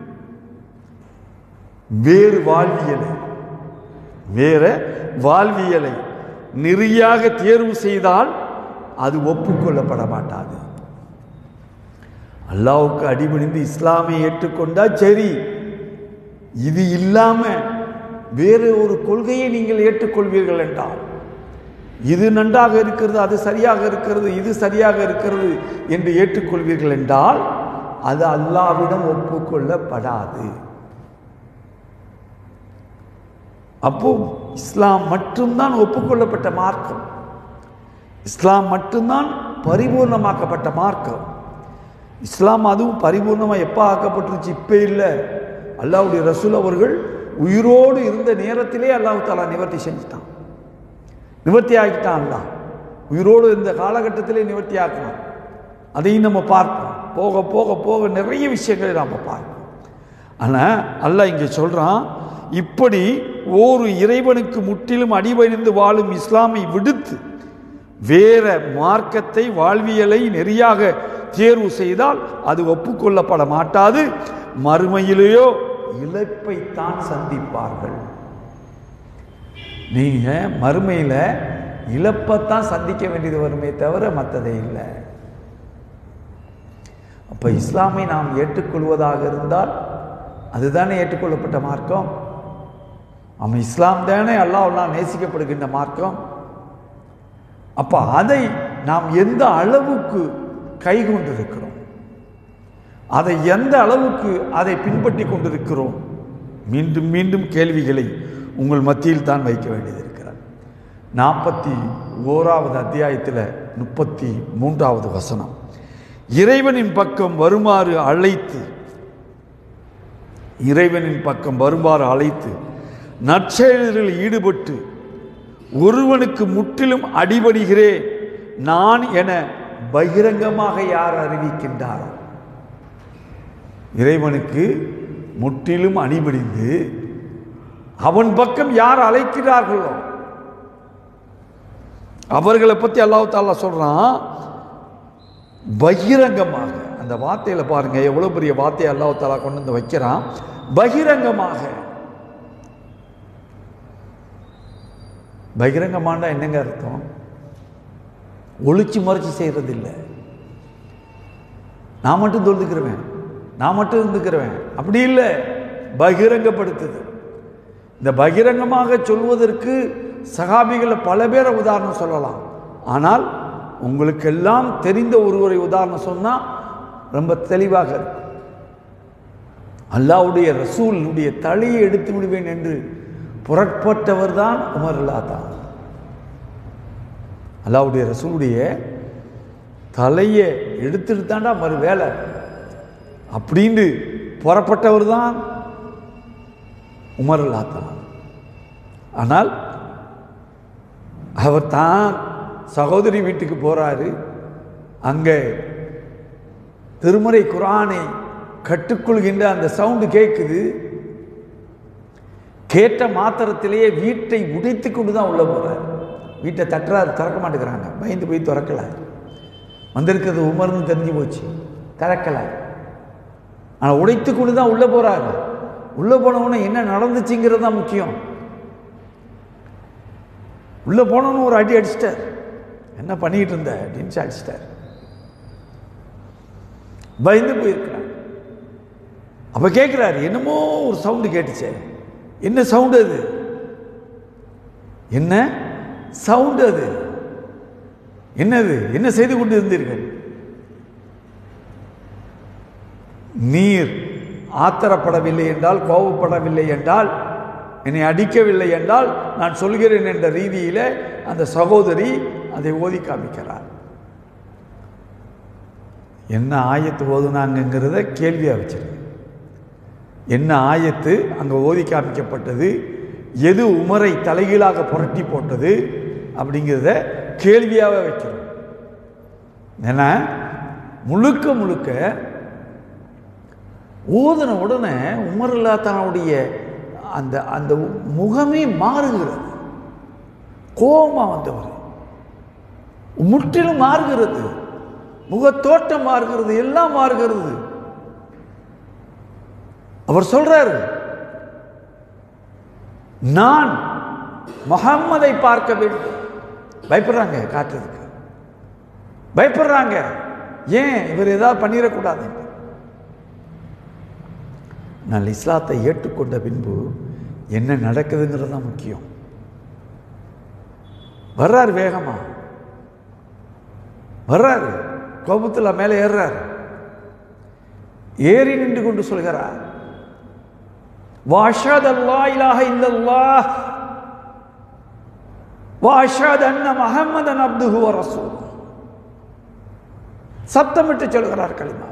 வேறு வாழ்வியலை வேற வாழ்வியலை நெறியாக தேர்வு செய்தால் அது ஒப்புக்கொள்ளப்பட மாட்டாது அல்லாவுக்கு அடிபணிந்து இஸ்லாமை ஏற்றுக்கொண்டா சரி இது இல்லாம வேறு ஒரு கொள்கையை நீங்கள் ஏற்றுக்கொள்வீர்கள் என்றால் இது நன்றாக இருக்கிறது அது சரியாக இருக்கிறது இது சரியாக இருக்கிறது என்று ஏற்றுக்கொள்வீர்கள் என்றால் அது அல்லாவிடம் ஒப்புக்கொள்ளப்படாது அப்போ இஸ்லாம் மட்டும்தான் ஒப்புக்கொள்ளப்பட்ட மார்க்கம் இஸ்லாம் மட்டும்தான் பரிபூர்ணமாக்கப்பட்ட மார்க்கம் இஸ்லாம் அதுவும் பரிபூர்ணமாக எப்போ ஆக்கப்பட்டுருச்சு இப்போ இல்லை அல்லாவுடைய ரசூல் அவர்கள் உயிரோடு இருந்த நேரத்திலே அல்லாஹ் தாலா நிவர்த்தி செஞ்சுட்டான் நிவர்த்தி ஆகிட்டான் அல்லாஹ் உயிரோடு இந்த காலகட்டத்திலே நிவர்த்தியாக்கணும் அதையும் நம்ம பார்ப்போம் போக போக போக நிறைய விஷயங்களை நாம் பார்ப்போம் ஆனால் அல்லாஹ் இங்கே சொல்கிறான் இப்படி ஒரு இறைவனுக்கு முற்றிலும் அடிபணிந்து வாழும் இஸ்லாமை விடுத்து வேற மார்க்கத்தை வாழ்வியலை நெறியாக தேர்வு செய்தால் அது ஒப்புக்கொள்ளப்பட மாட்டாது மறுமையிலேயோ இழப்பைத்தான் சந்திப்பார்கள் நீங்க மறுமையில் இழப்பைத்தான் சந்திக்க வேண்டியது வருமே தவிர மற்றதே இல்லை அப்ப இஸ்லாமை நாம் ஏற்றுக்கொள்வதாக இருந்தால் அதுதானே ஏற்றுக்கொள்ளப்பட்ட மார்க்கம் நம்ம இஸ்லாம் தானே அல்லாஹ் நேசிக்கப்படுகின்ற மார்க்கம் அப்ப அதை நாம் எந்த அளவுக்கு கை கொண்டிருக்கிறோம் அதை எந்த அளவுக்கு அதை பின்பற்றி கொண்டிருக்கிறோம் மீண்டும் மீண்டும் கேள்விகளை உங்கள் மத்தியில் தான் வைக்க வேண்டியது இருக்கிறார் நாற்பத்தி ஓராவது அத்தியாயத்தில் முப்பத்தி மூன்றாவது வசனம் இறைவனின் பக்கம் வருமாறு அழைத்து இறைவனின் பக்கம் வருமாறு அழைத்து நற்செயல்களில் ஈடுபட்டு ஒருவனுக்கு முற்றிலும் அடிபடுகிறேன் நான் என பகிரங்கமாக யார் அறிவிக்கின்றாரோ இறைவனுக்கு முற்றிலும் அடிபடிந்து அவன் பக்கம் யார் அழைக்கிறார்களோ அவர்களை பத்தி அல்லாஹ் தாலா சொல்றான் பகிரங்கமாக அந்த வார்த்தையில பாருங்க எவ்வளவு பெரிய வார்த்தையை அல்லாஹ் தாலா கொண்டு வந்து வைக்கிறான் பகிரங்கமாக பகிரங்கமாண்டா என்னங்க அர்த்தம் ஒளிச்சு மறைச்சு செய்யறது இல்லை நான் மட்டும் தொழுதுக்கிறவேன் நான் மட்டும் இருந்துக்கிறவேன் அப்படி இல்லை பகிரங்கப்படுத்துது இந்த பகிரங்கமாக சொல்வதற்கு சகாபிகளை பல பேரை உதாரணம் சொல்லலாம் ஆனால் உங்களுக்கெல்லாம் தெரிந்த ஒருவரை உதாரணம் சொன்னால் ரொம்ப தெளிவாக இருக்கும் அல்லாவுடைய ரசூலுடைய தலையை எடுத்து விடுவேன் என்று புறப்பட்டவர் தான் உமர் அல்லா தான் அல்லாவுடைய ரசூலுடைய தலையை எடுத்துட்டு தாண்டா மறு வேலை அப்படின்னு புறப்பட்டவர் தான் உமர் அல்லா தான் ஆனால் அவர் தான் சகோதரி வீட்டுக்கு போறாரு அங்கே திருமறை குரானை கற்றுக்கொள்கின்ற அந்த சவுண்டு கேட்குது கேட்ட மாத்திரத்திலேயே வீட்டை உடைத்து கொண்டு தான் உள்ள போறார் வீட்டை தட்டுறாரு திறக்க மாட்டேங்கிறாங்க பயந்து போய் திறக்கல வந்திருக்கிறது உமர்னு தெரிஞ்சு போச்சு திறக்கல ஆனால் உடைத்து கொண்டு தான் உள்ள போறாரு உள்ள போனவொன்னே என்ன நடந்துச்சுங்கிறது தான் முக்கியம் உள்ள போனவனு ஒரு அடி அடிச்சிட்டார் என்ன பண்ணிட்டு இருந்த அப்படின்னு அடிச்சிட்டார் பயந்து போயிருக்கிறார் அப்ப கேட்கிறாரு என்னமோ ஒரு சவுண்டு கேட்டுச்சே என்ன சவுண்டு அது என்ன சவுண்டு அது என்னது என்ன செய்து கொண்டு இருந்தீர்கள் நீர் ஆத்திரப்படவில்லை என்றால் கோபப்படவில்லை என்றால் என்னை அடிக்கவில்லை என்றால் நான் சொல்கிறேன் என்ற ரீதியில அந்த சகோதரி அதை ஓதி காமிக்கிறார் என்ன ஆயத்து ஓதுனாங்கிறத கேள்வியாக வச்சிருக்கு என்ன ஆயத்து அங்கே ஓதி காமிக்கப்பட்டது எது உமரை தலைகீழாக புரட்டி போட்டது அப்படிங்கிறத கேள்வியாக வைக்கிறோம் ஏன்னா முழுக்க முழுக்க ஓதுன உடனே உமர் தன்னுடைய அந்த அந்த முகமே மாறுகிறது கோபமா வந்தவர் முற்றிலும் மாறுகிறது முகத்தோட்டம் மாறுகிறது எல்லாம் மாறுகிறது அவர் சொல்றாரு நான் முகம்மதை பார்க்க வேண்டும் பயப்படுறாங்க காட்டுறதுக்கு பயப்படுறாங்க ஏன் இவர் ஏதாவது பண்ணிடக்கூடாது நான் இஸ்லாத்தை ஏற்றுக்கொண்ட பின்பு என்ன நடக்குதுங்கிறது தான் முக்கியம் வர்றாரு வேகமா வர்றாரு கோபத்தில் மேலே ஏறுறாரு ஏறி நின்று கொண்டு சொல்கிறார் வாஷாத் அல்லா இலாஹ இல்லல்லாஹ் வாஷாத் அன்ன முஹம்மதன் அப்துஹு வ ரசூல் சத்தமிட்டு சொல்கிறார் களிமா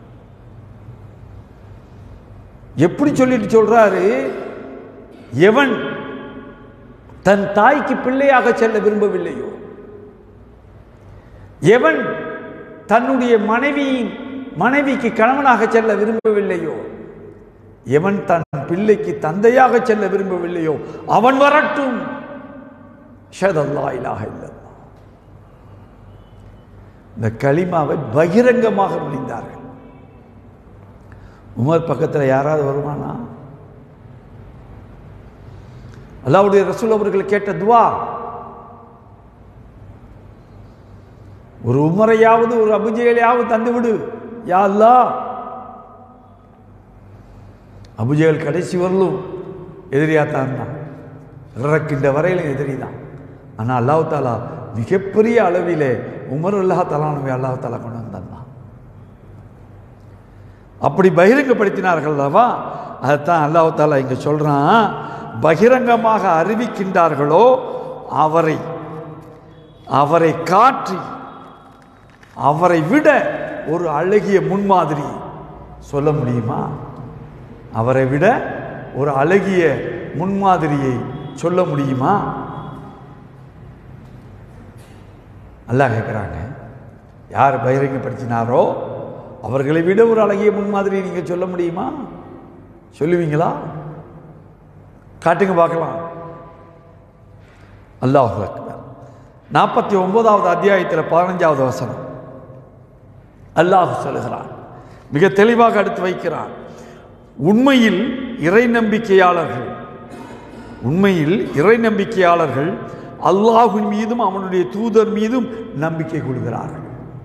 எப்படி சொல்லிட்டு சொல்றாரு எவன் தன் தாய்க்கு பிள்ளையாக செல்ல விரும்பவில்லையோ எவன் தன்னுடைய மனைவியின் மனைவிக்கு கணவனாக செல்ல விரும்பவில்லையோ எவன் தன் பிள்ளைக்கு தந்தையாக செல்ல விரும்பவில்லையோ அவன் வரட்டும் ஷதல்லா இலாஹ இல்லல்லாஹ். இந்த களிமாவை பகிரங்கமாக முடிந்தார்கள் உமர் பக்கத்தில் யாராவது வருவானா அல்லாவுடைய ரசூல் அவர்கள் கேட்ட துவா ஒரு உமரையாவது ஒரு அபுஜெயலையாவது தந்து விடு யா அல்லாஹ் அபுஜெயல் கடைசி வரலும் எதிரியாத்தான் இருந்தான் இறக்கின்ற வரையிலும் எதிரி தான் ஆனால் அல்லாஹ் தாலா மிகப்பெரிய அளவிலே உமர் அல்லாஹ் தலானவை அல்லாஹ் தாலா கொண்டு வந்தான் அப்படி பகிரங்கப்படுத்தினார்கள் அல்லவா அதைத்தான் அல்லாஹ் தாலா இங்க சொல்றான் பகிரங்கமாக அறிவிக்கின்றார்களோ அவரை அவரை காற்றி அவரை விட ஒரு அழகிய முன்மாதிரி சொல்ல முடியுமா அவரை விட ஒரு அழகிய முன்மாதிரியை சொல்ல முடியுமா அல்லாஹ் கேட்குறாங்க யார் பகிரங்கப்படுத்தினாரோ அவர்களை விட ஒரு அழகிய முன்மாதிரி நீங்கள் சொல்ல முடியுமா சொல்லுவீங்களா காட்டுங்க பார்க்கலாம் அல்லாஹ் அக்பர் நாற்பத்தி ஒன்பதாவது அத்தியாயத்தில் பதினஞ்சாவது வசனம் அல்லாஹ் சொல்லுகிறான் மிக தெளிவாக அடுத்து வைக்கிறான் உண்மையில் இறை நம்பிக்கையாளர்கள் உண்மையில் இறை நம்பிக்கையாளர்கள் அல்லாஹின் மீதும் அவனுடைய தூதர் மீதும் நம்பிக்கை கொள்கிறார்கள்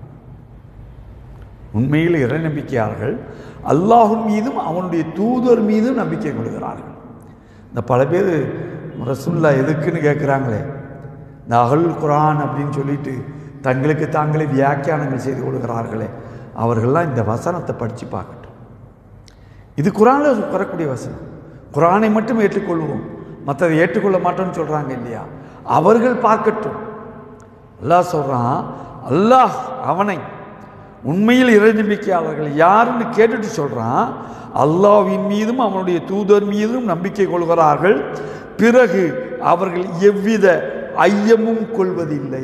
உண்மையில் இறை நம்பிக்கையாளர்கள் அல்லாஹின் மீதும் அவனுடைய தூதர் மீதும் நம்பிக்கை கொள்கிறார்கள் இந்த பல பேர் ரசுல்லா எதுக்குன்னு கேட்குறாங்களே இந்த அகல் குரான் அப்படின்னு சொல்லிட்டு தங்களுக்கு தாங்களே வியாக்கியானங்கள் செய்து கொள்கிறார்களே அவர்கள்லாம் இந்த வசனத்தை படித்து பார்க்கட்டும் இது குரானில் வரக்கூடிய வசனம் குரானை மட்டும் ஏற்றுக்கொள்வோம் மற்றதை ஏற்றுக்கொள்ள மாட்டோம்னு சொல்கிறாங்க இல்லையா அவர்கள் பார்க்கட்டும் அல்லாஹ் சொல்கிறான் அல்லாஹ் அவனை உண்மையில் இறை நம்பிக்கையாளர்கள் யாருன்னு கேட்டுட்டு சொல்கிறான் அல்லாஹ்வின் மீதும் அவனுடைய தூதர் மீதும் நம்பிக்கை கொள்கிறார்கள் பிறகு அவர்கள் எவ்வித ஐயமும் கொள்வதில்லை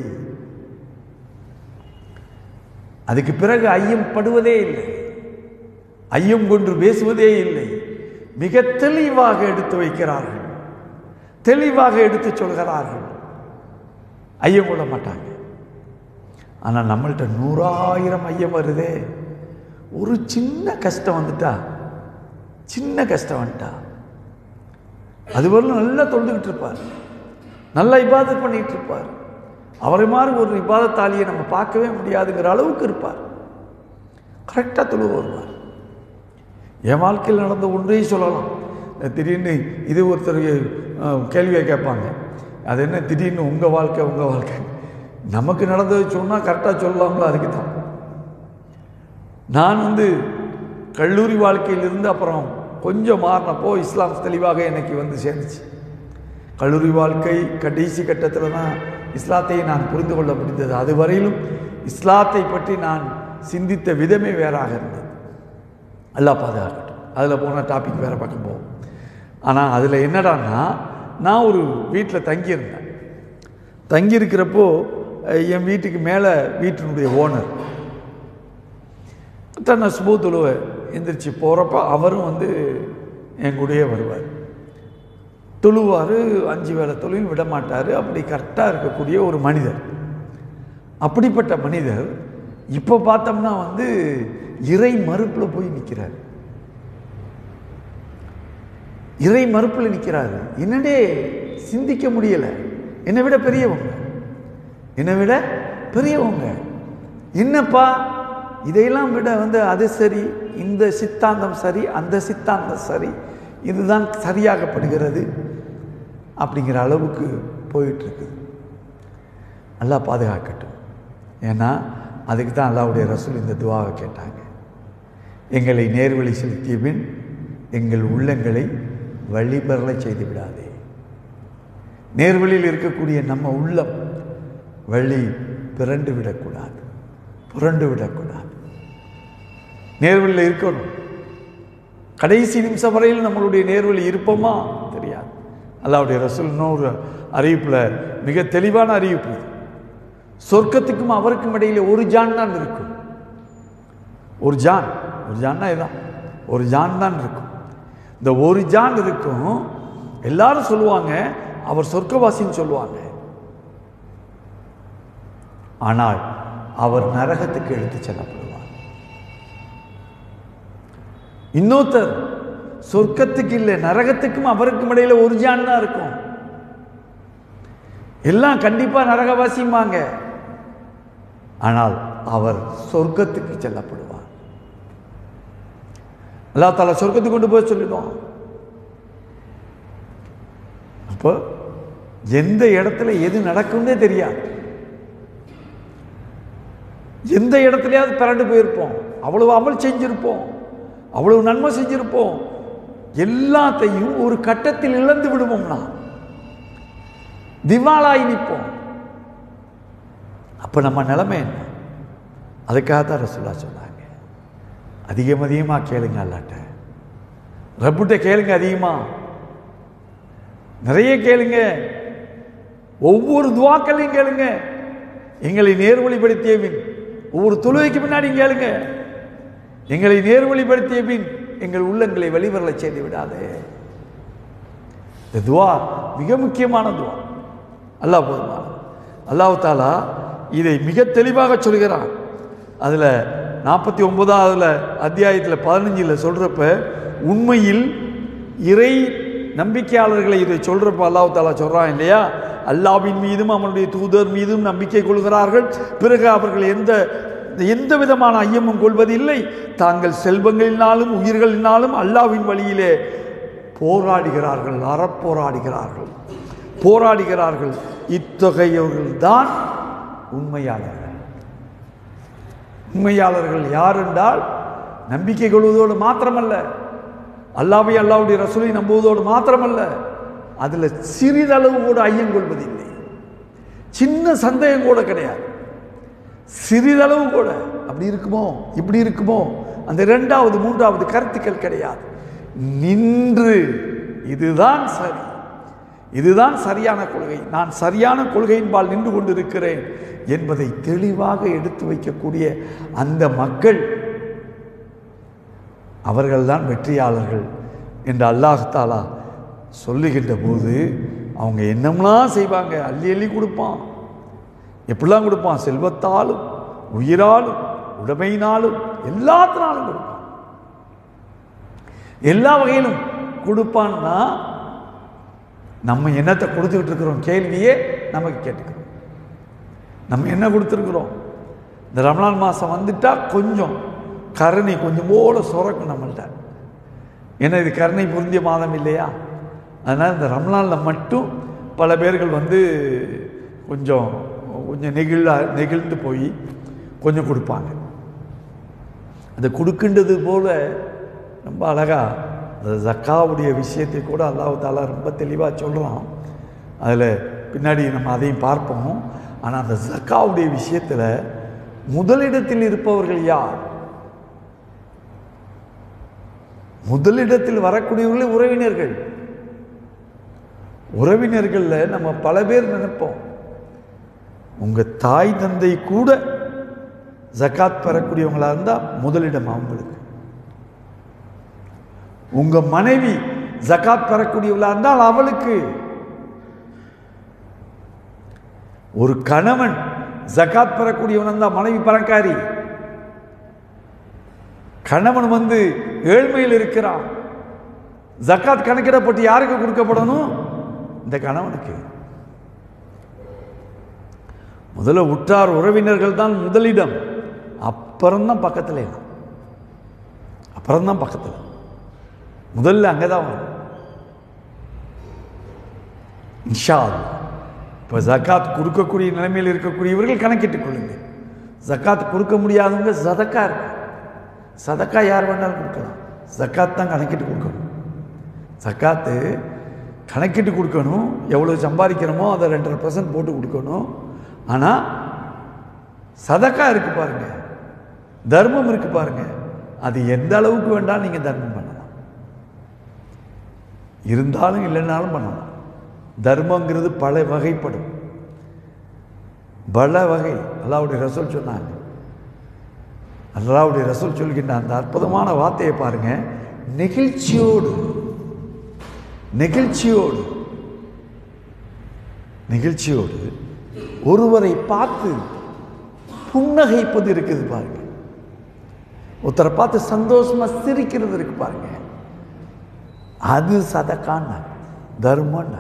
அதுக்கு பிறகு ஐயம் படுவதே இல்லை ஐயம் கொண்டு பேசுவதே இல்லை மிக தெளிவாக எடுத்து வைக்கிறார்கள் தெளிவாக எடுத்து சொல்கிறார்கள் ஐயம் கொள்ள மாட்டாங்க ஆனால் நம்மள்ட்ட நூறாயிரம் ஐயம் வருதே ஒரு சின்ன கஷ்டம் வந்துட்டா சின்ன கஷ்டம் வந்துட்டா அது வரலும் நல்லா தொழுதுகிட்டு இருப்பார் நல்லா இபாதத் பண்ணிட்டு இருப்பார் அவரை மாதிரி ஒரு இபாதத்தாலியை நம்ம பார்க்கவே முடியாதுங்கிற அளவுக்கு இருப்பார் கரெக்டாக தொழுவ வருவார் என் வாழ்க்கையில் நடந்த ஒன்றையும் சொல்லலாம் திடீர்னு இது ஒருத்தர் அஹ், கேள்வியை கேட்பாங்க அது என்ன திடீர்னு உங்கள் வாழ்க்கை உங்கள் வாழ்க்கை நமக்கு நடந்தது சொன்னால் கரெக்டாக சொல்லலாம்ல அதுக்கு தான் நான் வந்து கல்லூரி வாழ்க்கையிலிருந்து அப்புறம் கொஞ்சம் மாறினப்போ இஸ்லாம் தெளிவாக எனக்கு வந்து சேர்ந்துச்சு கல்லூரி வாழ்க்கை கடைசி கட்டத்தில் தான் இஸ்லாத்தை நான் புரிந்து கொள்ள முடிந்தது அதுவரையிலும் இஸ்லாத்தை பற்றி நான் சிந்தித்த விதமே வேறாக இருந்தது அல்லாஹ் பாதுகாக்கட்டும் அதில் போன டாபிக் வேறு பக்கம் போகும் ஆனால் அதில் என்னடான்னா நான் ஒரு வீட்டில் தங்கியிருந்தேன் தங்கியிருக்கிறப்போ அஹ், என் வீட்டுக்கு மேலே வீட்டினுடைய ஓனர் தன்னை சுப தொழுவ எந்திரிச்சு போகிறப்ப அவரும் வந்து என் கூடயே வருவார் தொழுவார் அஞ்சு வேளை தொழில் விட மாட்டார் அப்படி கரெக்டாக இருக்கக்கூடிய ஒரு மனிதர் அப்படிப்பட்ட மனிதர் இப்போ பார்த்தோம்னா வந்து இறை மறுப்பில் போய் நிற்கிறார் இறை மறுப்பில் நிற்கிறாரு என்னடே சிந்திக்க முடியல என்னை விட பெரியவங்க என்னை விட பெரியவங்க என்னப்பா இதையெல்லாம் விட வந்து அது சரி இந்த சித்தாந்தம் சரி அந்த சித்தாந்தம் சரி இதுதான் சரியாகப்படுகிறது அப்படிங்கிற அளவுக்கு போயிட்டு இருக்குது அல்லாஹ் பாதுகாக்கட்டும் ஏன்னா அதுக்கு தான் அல்லாஹ்வுடைய ரசூல் இந்த துவாவை கேட்டாங்க எங்களை நேர்வழி செலுத்திய பின் எங்கள் உள்ளங்களை வழிபெறலை செய்து விடாதே நேர்வழியில் இருக்கக்கூடிய நம்ம உள்ளம் வழி பிறண்டு விடக்கூடாது புரண்டு விடக்கூடாது நேர்வழியில் இருக்கணும் கடைசி நிமிஷம் வரையில் நம்மளுடைய நேர்வழி இருப்போமா தெரியாது அல்லாவுடைய ரசூல் இன்னொரு அறிவிப்பில் மிக தெளிவான அறிவிப்பு இது சொர்க்கத்துக்கும் அவருக்கும் இடையில ஒரு ஜான் தான் இருக்கும் ஒரு ஜான் ஒரு ஜான்னா இதுதான் ஒரு ஜான் தான் இருக்கும் இந்த ஒரு ஜான் இருக்கும் எல்லாரும் சொல்லுவாங்க அவர் சொர்க்கவாசின்னு சொல்லுவாங்க ஆனால் அவர் நரகத்துக்கு எடுத்து செல்லப்படுவார் இன்னொருத்தர் சொர்க்கத்துக்கு இல்லை நரகத்துக்கும் அவருக்கும் இடையில ஒரு ஜான் தான் இருக்கும் எல்லாம் கண்டிப்பா நரகவாசியுமாங்க ஆனால் அவர் சொர்க்கத்துக்கு செல்லப்படுவார் அல்லா தாலா சொர்க்கத்துக்கு கொண்டு போய் சொல்லிடுவான் அப்போ எந்த இடத்துல எது நடக்கும்னே தெரியாது எந்த இடத்துலயாவது பிறண்டு போயிருப்போம் அவ்வளவு அமல் செஞ்சிருப்போம் அவ்வளவு நன்மை செஞ்சிருப்போம் எல்லாத்தையும் ஒரு கட்டத்தில் இழந்து விடுவோம்னா திவாலாய் நிற்போம் அப்ப நம்ம நிலைமை என்ன அதுக்காக தான் ரசூல்லா சொன்னாங்க அதிகம் அதிகமா கேளுங்க அல்லாட்ட ரப்புட்ட கேளுங்க அதிகமா நிறைய கேளுங்க ஒவ்வொரு துவாக்களையும் கேளுங்க எங்களை நேர்வழிப்படுத்திய பின் ஒவ்வொரு தொழுகைக்கு பின்னாடி கேளுங்க எங்களை நேர்வழிப்படுத்திய பின் எங்கள் உள்ளங்களை வழிவரலை செய்து விடாதே இந்த துவா மிக முக்கியமான துவா அல்லாஹ் போதுமான அல்லாஹ் தாலா இதை மிக தெளிவாக சொல்கிறான் அதில் நாற்பத்தி ஒன்பதாவதுல அத்தியாயத்தில் பதினஞ்சில் சொல்கிறப்ப உண்மையில் இறை நம்பிக்கையாளர்களை இதை சொல்கிறப்ப அல்லாஹ் தாலா சொல்கிறான் இல்லையா அல்லாவின் மீதும் அவனுடைய தூதர் மீதும் நம்பிக்கை கொள்கிறார்கள் பிறகு அவர்கள் எந்த எந்த விதமான ஐயமும் கொள்வதில்லை தாங்கள் செல்வங்களினாலும் உயிர்களினாலும் அல்லாவின் வழியிலே போராடுகிறார்கள் அறப்போராடுகிறார்கள் போராடுகிறார்கள் இத்தகையவர்கள் தான் உண்மையாளர்கள் உண்மையாளர்கள் யார் என்றால் நம்பிக்கை கொள்வதோடு மாத்திரமல்ல அல்லாவை அல்லாவுடைய ரசூலை நம்புவதோடு மாத்திரமல்ல அதுல சிறிதளவு கூட ஐயம் கொள்வதில்லை சின்ன சந்தேகம் கூட கிடையாது சிறிதளவு கூட அப்படி இருக்குமோ இப்படி இருக்குமோ அந்த இரண்டாவது மூன்றாவது கருத்துக்கள் கிடையாது நின்று இதுதான் சரி இதுதான் சரியான கொள்கை நான் சரியான கொள்கையின்பால் நின்று கொண்டிருக்கிறேன் என்பதை தெளிவாக எடுத்து வைக்கக்கூடிய அந்த மக்கள் அவர்கள்தான் வெற்றியாளர்கள் என்று அல்லாஹாலா சொல்லுகின்ற போது அவங்க என்னமெல்லாம் செய்வாங்க அள்ளி அள்ளி கொடுப்பான் எப்படிலாம் கொடுப்பான் செல்வத்தாலும் உயிராலும் உடமையினாலும் எல்லாத்தினாலும் கொடுப்பான் எல்லா வகையிலும் கொடுப்பான்னா நம்ம என்னத்தை கொடுத்துக்கிட்டு இருக்கிறோம் கேள்வியே நமக்கு கேட்டுக்கிறோம் நம்ம என்ன கொடுத்துருக்குறோம் இந்த ரமலான் மாதம் வந்துட்டா கொஞ்சம் கருணை கொஞ்சம் போல சுரக்கும் நம்மள்ட்ட ஏன்னா இது கருணை பொருந்திய மாதம் இல்லையா அதனால் இந்த ரம்லானில் மட்டும் பல பேர்கள் வந்து கொஞ்சம் கொஞ்சம் நெகிழா நெகிழ்ந்து போய் கொஞ்சம் கொடுப்பாங்க அந்த கொடுக்கின்றது போல ரொம்ப அழகா அந்த ஜக்காவுடைய விஷயத்தை கூட அல்லாஹ் தாலா ரொம்ப தெளிவாக சொல்கிறான் அதில் பின்னாடி நம்ம அதையும் பார்ப்போம் ஆனால் அந்த ஜக்காவுடைய விஷயத்தில் முதலிடத்தில் இருப்பவர்கள் யார் முதலிடத்தில் வரக்கூடியவர்களே உறவினர்கள் உறவினர்கள்ல நம்ம பல பேர் நினைப்போம் உங்க தாய் தந்தை கூட ஜக்காத் பெறக்கூடியவங்களா இருந்தா முதலிடம் அவங்களுக்கு உங்க மனைவி ஜக்காத் பெறக்கூடியவளா இருந்தால் அவளுக்கு ஒரு கணவன் ஜக்காத் பெறக்கூடியவன் இருந்தால் மனைவி பணக்காரி கணவன் வந்து ஏழ்மையில் இருக்கிறான் ஜக்காத் கணக்கிடப்பட்டு யாருக்கு கொடுக்கப்படணும் இந்த கணவனுக்கு முதல்ல உற்றார் உறவினர்கள் தான் முதலிடம் அப்புறம்தான் பக்கத்தில் எல்லாம் அப்புறம்தான் பக்கத்தில் முதல்ல அங்கே தான் வரும் இன்ஷா அல்லாஹ். இப்போ ஜக்காத் கொடுக்கக்கூடிய நிலைமையில் இருக்கக்கூடியவர்கள் கணக்கிட்டுக் கொள்ளுங்க ஜக்காத் கொடுக்க முடியாதவங்க சதக்கா இருக்கு சதக்கா யார் வேணாலும் கொடுக்கலாம் ஜக்காத் தான் கணக்கிட்டு கொடுக்கணும் ஜக்காத்து கணக்கிட்டு கொடுக்கணும் எவ்வளோ சம்பாதிக்கிறோமோ அதை ரெண்டரை பர்சன்ட் போட்டு கொடுக்கணும் ஆனால் சதக்கா இருக்கு பாருங்க தர்மம் இருக்கு பாருங்க அது எந்த அளவுக்கு வேண்டாலும் நீங்கள் தர்மம் பண்ணலாம் இருந்தாலும் இல்லைனாலும் பண்ணலாம் தர்மங்கிறது பல வகைப்படும் பல வகை அல்லாவுடைய ரசூல் சொன்னாங்க அல்லாவுடைய ரசூல் சொல்கின்ற அந்த அற்புதமான வார்த்தையை பாருங்க நெகிழ்ச்சியோடு நெகிழ்ச்சியோடு நெகிழ்ச்சியோடு ஒருவரை பார்த்து புன்னகைப்பது இருக்குது பாருங்க ஒருத்தரை பார்த்து சந்தோஷமா சிரிக்கிறது இருக்கு பாருங்க அது சதக்கான் தர்மம்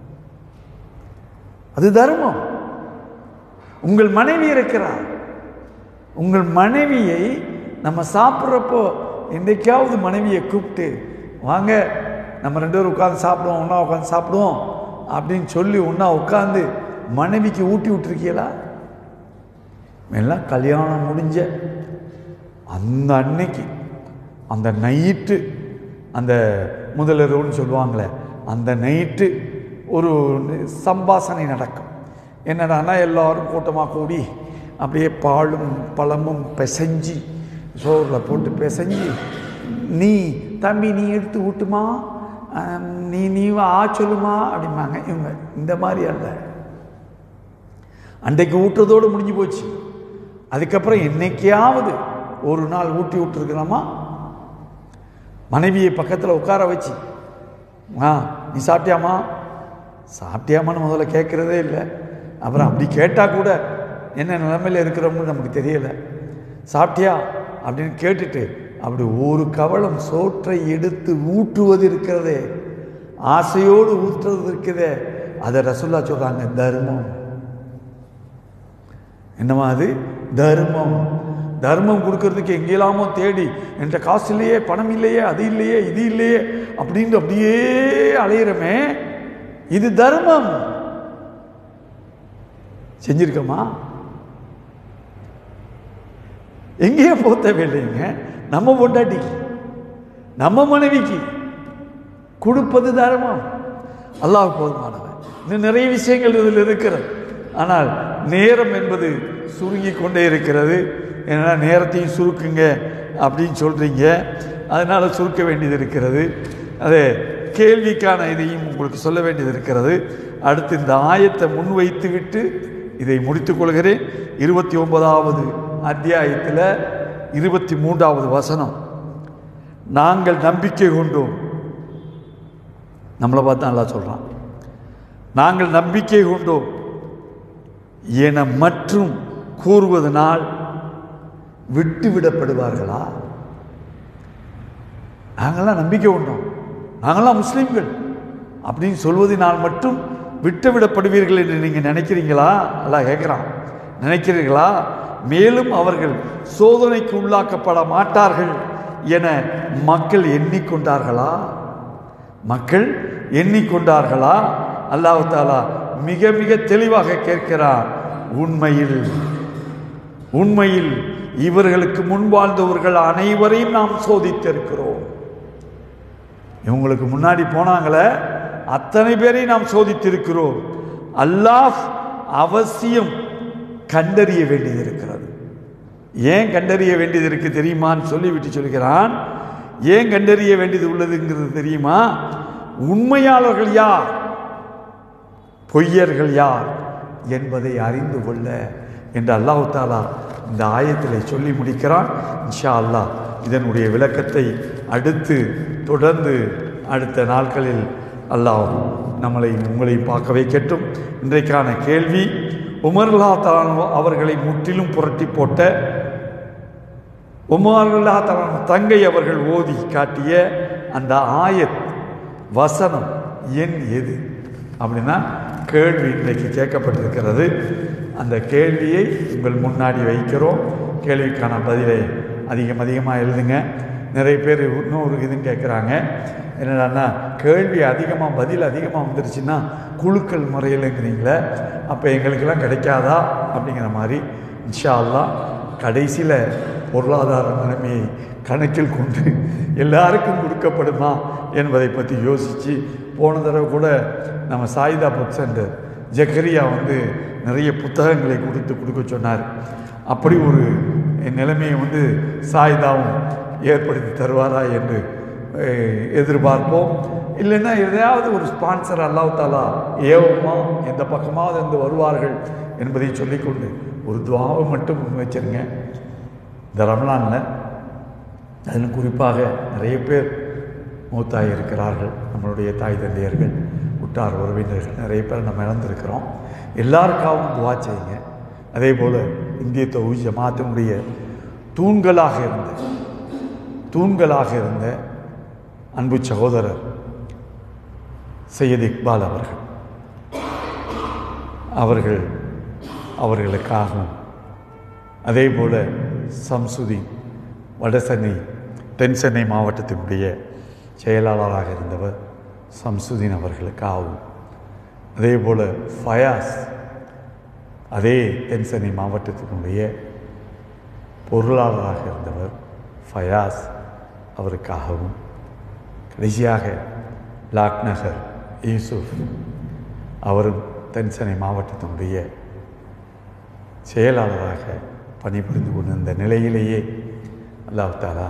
அது தர்மம் உங்கள் மனைவி இருக்கிறார் உங்கள் மனைவியை நம்ம சாப்பிட்றப்போ என்றைக்காவது மனைவியை கூப்பிட்டு வாங்க நம்ம ரெண்டு பேரும் உட்காந்து சாப்பிடுவோம் ஒன்றா உட்காந்து சாப்பிடுவோம் அப்படின்னு சொல்லி ஒன்றா உட்காந்து மனைவிக்கு ஊட்டி விட்டுருக்கீங்களா எல்லாம் கல்யாணம் முடிஞ்ச அந்த அன்னைக்கு அந்த நைட்டு அந்த முதலிரவுன்னு சொல்லுவாங்களே அந்த நைட்டு ஒரு சம்பாசனை நடக்கும் என்னடான்னா எல்லாரும் கூட்டமாக கூடி அப்படியே பாலும் பழமும் பிசைஞ்சு சோறில் போட்டு பிசைஞ்சு நீ தம்பி நீ எடுத்து ஊட்டுமா ஆம், நீ நீ ஆ சொல்லுமா அப்படிம்பாங்க இவங்க இந்த மாதிரி அல்ல அன்றைக்கு ஊட்டுறதோடு முடிஞ்சு போச்சு அதுக்கப்புறம் என்னைக்காவது ஒரு நாள் ஊட்டி விட்டுருக்கலாமா மனைவியை பக்கத்தில் உட்கார வச்சு ஆ நீ சாப்பிட்டியாமா சாப்பிட்டியாமான்னு முதல்ல கேட்குறதே இல்லை அப்புறம் அப்படி கேட்டால் கூட என்ன நிலைமையில் இருக்கிறோம்னு நமக்கு தெரியலை சாப்பிட்டியா அப்படின்னு கேட்டுட்டு அப்படி ஒரு கவளம் சோற்றை எடுத்து ஊட்டுவது இருக்கிறதே ஆசையோடு ஊற்றுறது இருக்குதே அதை ரசுல்லா சொல்கிறாங்க தர்மம் என்னமா அது தர்மம் தர்மம் கொடுக்கறதுக்கு எங்கெல்லாமோ தேடி என்கிட்ட காசு இல்லையே பணம் இல்லையே அது இல்லையே இது இல்லையே அப்படின்னு அப்படியே அலையிறமே இது தர்மம் செஞ்சிருக்கோமா எங்கேயே போக தேவையில்லைங்க நம்ம பொண்டாட்டிக்கு நம்ம மனைவிக்கு கொடுப்பது தர்மம் அல்லாஹ் போதுமானவன் இன்னும் நிறைய விஷயங்கள் இதில் இருக்கிறது ஆனால் நேரம் என்பது சுருங்கி கொண்டே இருக்கிறது ஏன்னா நேரத்தையும் சுருக்குங்க அப்படின்னு சொல்கிறீங்க அதனால் சுருக்க வேண்டியது இருக்கிறது அதே கேள்விக்கான இதையும் உங்களுக்கு சொல்ல வேண்டியது இருக்கிறது அடுத்து இந்த ஆயத்தை முன்வைத்து விட்டு இதை முடித்துக் கொள்கிறேன் இருபத்தி ஒன்பதாவது அத்தியாயத்தில் இருபத்தி மூன்றாவது வசனம் நாங்கள் நம்பிக்கை கொண்டோம் நம்மளை பார்த்து நல்லா சொல்கிறான் நாங்கள் நம்பிக்கை கொண்டோம் என மற்றும் கூறுவதனால் விட்டுவிடப்படுவார்களா நாங்கள்லாம் நம்பிக்கை கொண்டோம் நாங்கள்லாம் முஸ்லீம்கள் அப்படின்னு சொல்வதனால் மட்டும் விட்டுவிடப்படுவீர்கள் என்று நீங்கள் நினைக்கிறீங்களா எல்லாம் கேட்குறான் நினைக்கிறீர்களா மேலும் அவர்கள் சோதனைக்கு உள்ளாக்கப்பட மாட்டார்கள் என மக்கள் எண்ணிக்கொண்டார்களா மக்கள் எண்ணிக்கொண்டார்களா அல்லாஹ் தாலா மிக மிக தெளிவாக கேட்கிறார் உண்மையில் உண்மையில் இவர்களுக்கு முன்வாழ்ந்தவர்கள் அனைவரையும் நாம் சோதித்திருக்கிறோம் இவங்களுக்கு முன்னாடி போனாங்களே அத்தனை பேரையும் நாம் சோதித்திருக்கிறோம் அல்லாஹ் அவசியம் கண்டறிய வேண்டியது இருக்கிறது ஏன் கண்டறிய வேண்டியது இருக்கு தெரியுமான்னு சொல்லிவிட்டு சொல்கிறான் ஏன் கண்டறிய வேண்டியது உள்ளதுங்கிறது தெரியுமா உண்மையாளர்கள் யார் பொய்யர்கள் யார் என்பதை அறிந்து கொள்ள என்று அல்லாஹு தாலா இந்த ஆயத்திலே சொல்லி முடிக்கிறான் இன்ஷா அல்லாஹ் இதனுடைய விளக்கத்தை அடுத்து தொடர்ந்து அடுத்த நாட்களில் அல்லாஹ் நம்மளை உங்களை பார்க்க வைக்கட்டும் இன்றைக்கான கேள்வி உமர்லா தலானோ அவர்களை முற்றிலும் புரட்டி போட்ட உமர்லா தலானோ தங்கை அவர்கள் ஓதி காட்டிய அந்த ஆயத் வசனம் எண் எது அப்படின்னா கேள்வி இன்றைக்கு கேட்கப்பட்டிருக்கிறது அந்த கேள்வியை உங்கள் முன்னாடி வைக்கிறோம் கேள்விக்கான பதிலை அதிகம் அதிகமாக எழுதுங்க நிறைய பேர் இன்னொரு இதுன்னு கேட்குறாங்க என்னடான்னா கேள்வி அதிகமாக பதில் அதிகமாக வந்துருச்சுன்னா குழுக்கள் முறையில்ங்கிறீங்களே அப்போ எங்களுக்கெல்லாம் கிடைக்காதா அப்படிங்கிற மாதிரி இன்ஷா அல்லாஹ் கடைசியில் பொருளாதார நிலைமையை கணக்கில் கொண்டு எல்லாருக்கும் கொடுக்கப்படுமா என்பதை பற்றி யோசித்து போன தடவை கூட நம்ம சாயிதா புக் சென்டர் ஜக்கரியா வந்து நிறைய புத்தகங்களை கொடுத்து கொடுக்க சொன்னார் அப்படி ஒரு நிலைமையை வந்து சாயிதாவும் ஏற்படுத்தி தருவாரா என்று அஹ், எதிர்பார்ப்போம் இல்லைன்னா எதையாவது ஒரு ஸ்பான்சர் அல்லாஹ் தாலா ஏவமா எந்த பக்கமாவது இருந்து வருவார்கள் என்பதை சொல்லிக்கொண்டு ஒரு துவாவை மட்டும் முன் வச்சிருங்க இந்த ரமலானில் அதில் குறிப்பாக நிறைய பேர் மூத்தாய் இருக்கிறார்கள் நம்மளுடைய தாய் தந்தையர்கள் உற்றார் உறவினர்கள் நிறைய பேர் நம்ம இழந்திருக்கிறோம் எல்லாருக்காகவும் துவா செய்யுங்க அதே போல் இந்திய தொகுதி ஜமாத்தினுடைய தூண்களாக இருந்த தூண்களாக இருந்த அன்பு சகோதரர் சையத் இக்பால் அவர்கள் அவர்கள் அவர்களுக்காகவும் அதே போல் சம்சுதீன் வடசென்னை தென்சென்னை மாவட்டத்தினுடைய செயலாளராக இருந்தவர் சம்சுதீன் அவர்களுக்காகவும் அதே போல் ஃபயாஸ் அதே தென்சென்னை மாவட்டத்தினுடைய பொருளாளராக இருந்தவர் ஃபயாஸ் அவருக்காகவும் கடைசியாக லாக் நகர் யூசுப் அவரும் தென்சென்னை மாவட்டத்தினுடைய செயலாளராக பணிபுரிந்து கொண்டிருந்த நிலையிலேயே அல்லாஹ் தாலா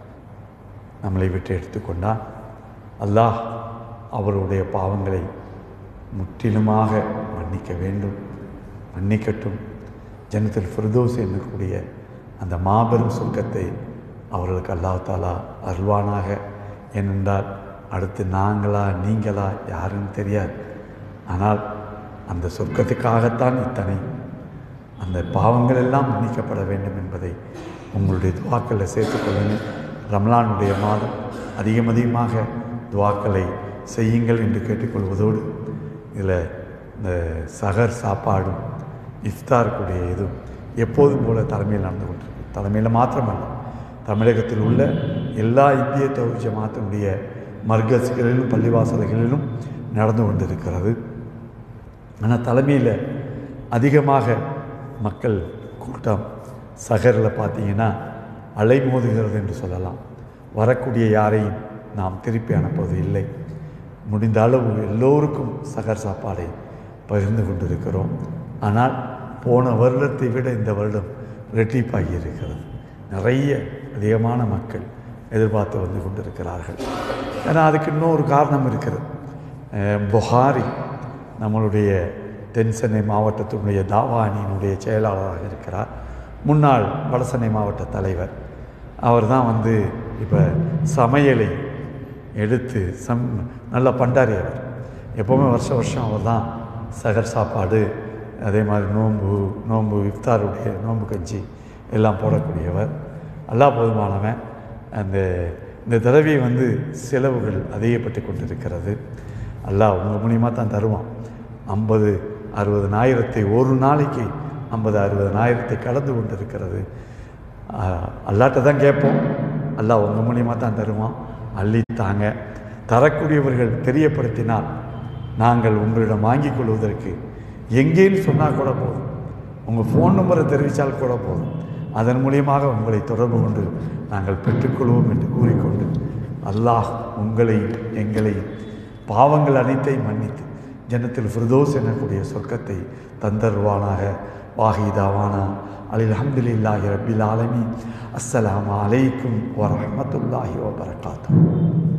நம்மளை விட்டு எடுத்துக்கொண்டால் அல்லாஹ் அவருடைய பாவங்களை முற்றிலுமாக மன்னிக்க வேண்டும் மன்னிக்கட்டும் ஜனத்தில் ஃபிர்தோஸ் என்னக்கூடிய அந்த மாபெரும் சொர்க்கத்தை அவர்களுக்கு அல்லாஹ் தாலா அருள்வானாக ஏனென்றால் அடுத்து நாங்களா நீங்களா யாருன்னு தெரியாது ஆனால் அந்த சொர்க்கத்துக்காகத்தான் இத்தனை அந்த பாவங்கள் எல்லாம் மன்னிக்கப்பட வேண்டும் என்பதை உங்களுடைய துவாக்களில் சேர்த்துக்கொள்ளுங்கள் ரம்லானுடைய மாதம் அதிகம் அதிகமாக துவாக்களை செய்யுங்கள் என்று கேட்டுக்கொள்வதோடு இதில் இந்த சகர் சாப்பாடும் இஃப்தாருக்குடைய இதுவும் எப்போதும் போல தலைமையில் நடந்து கொண்டிருக்கு தலைமையில் மாத்திரமல்ல தமிழகத்தில் உள்ள எல்லா இந்திய தொகுதி ஜமாத்தினுடைய மர்கஸ்களிலும் பள்ளிவாசல்களிலும் நடந்து கொண்டிருக்கிறது ஆனால் தலைமையில் அதிகமாக மக்கள் கூட்டம் சகரில் பார்த்தீங்கன்னா அலைமோதுகிறது என்று சொல்லலாம் வரக்கூடிய யாரையும் நாம் திருப்பி அனுப்புவது இல்லை முடிந்த அளவு எல்லோருக்கும் சகர் சாப்பாடை பகிர்ந்து கொண்டிருக்கிறோம் ஆனால் போன வருடத்தை விட இந்த வருடம் ரெட்டிப்பாகி இருக்கிறது நிறைய அதிகமான மக்கள் எதிர்பார்த்து வந்து கொண்டிருக்கிறார்கள் ஏன்னா அதுக்கு இன்னொரு காரணம் இருக்கிறது அஹ் புகாரி நம்மளுடைய தென்சென்னை மாவட்டத்தினுடைய தாவானியினுடைய செயலாளராக இருக்கிறார் முன்னாள் வடசென்னை மாவட்ட தலைவர் அவர் தான் வந்து இப்போ சமையலை எடுத்து சம் நல்ல பண்டாரி அவர் எப்போவுமே வருஷம் வருஷம் அவர் தான் சகர் சாப்பாடு அதே மாதிரி நோன்பு நோன்பு இஃப்தாருடைய நோன்பு கஞ்சி எல்லாம் போடக்கூடியவர் அல்லா போதுமானவன் அந்த இந்த தடவை வந்து செலவுகள் அதிகப்பட்டு கொண்டிருக்கிறது அல்லாஹ் உங்கள் மூலியமாக தான் தருவான் ஐம்பது அறுபதனாயிரத்தை ஒரு நாளைக்கு ஐம்பது அறுபதனாயிரத்தை கடந்து கொண்டிருக்கிறது ஆஹ் அல்லாட்ட தான் கேட்போம் அல்லாஹ் உங்கள் மூலியமாக தான் தருவான் அள்ளித்தாங்க தரக்கூடியவர்கள் தெரியப்படுத்தினால் நாங்கள் உங்களிடம் வாங்கிக் கொள்வதற்கு எங்கேன்னு சொன்னால் கூட போதும் உங்கள் ஃபோன் நம்பரை தெரிவித்தால் கூட போதும் அதன் மூலியமாக உங்களை தொடர்பு கொண்டு நாங்கள் பெற்றுக்கொள்வோம் என்று கூறிக்கொண்டு அல்லாஹ் உங்களையும் எங்களையும் பாவங்கள் அனைத்தையும் மன்னித்து ஜன்னத்தில் ஃபிர்தோஸ் எனக்கூடிய சொர்க்கத்தை தந்தருவானாக வாஹிதாவானா அலில் அஹமதுல்லாஹி ரபில் ஆலமி அஸ்ஸலாமு அலைக்கும் வரஹமத்துல்லாஹி வபரகாத்துஹு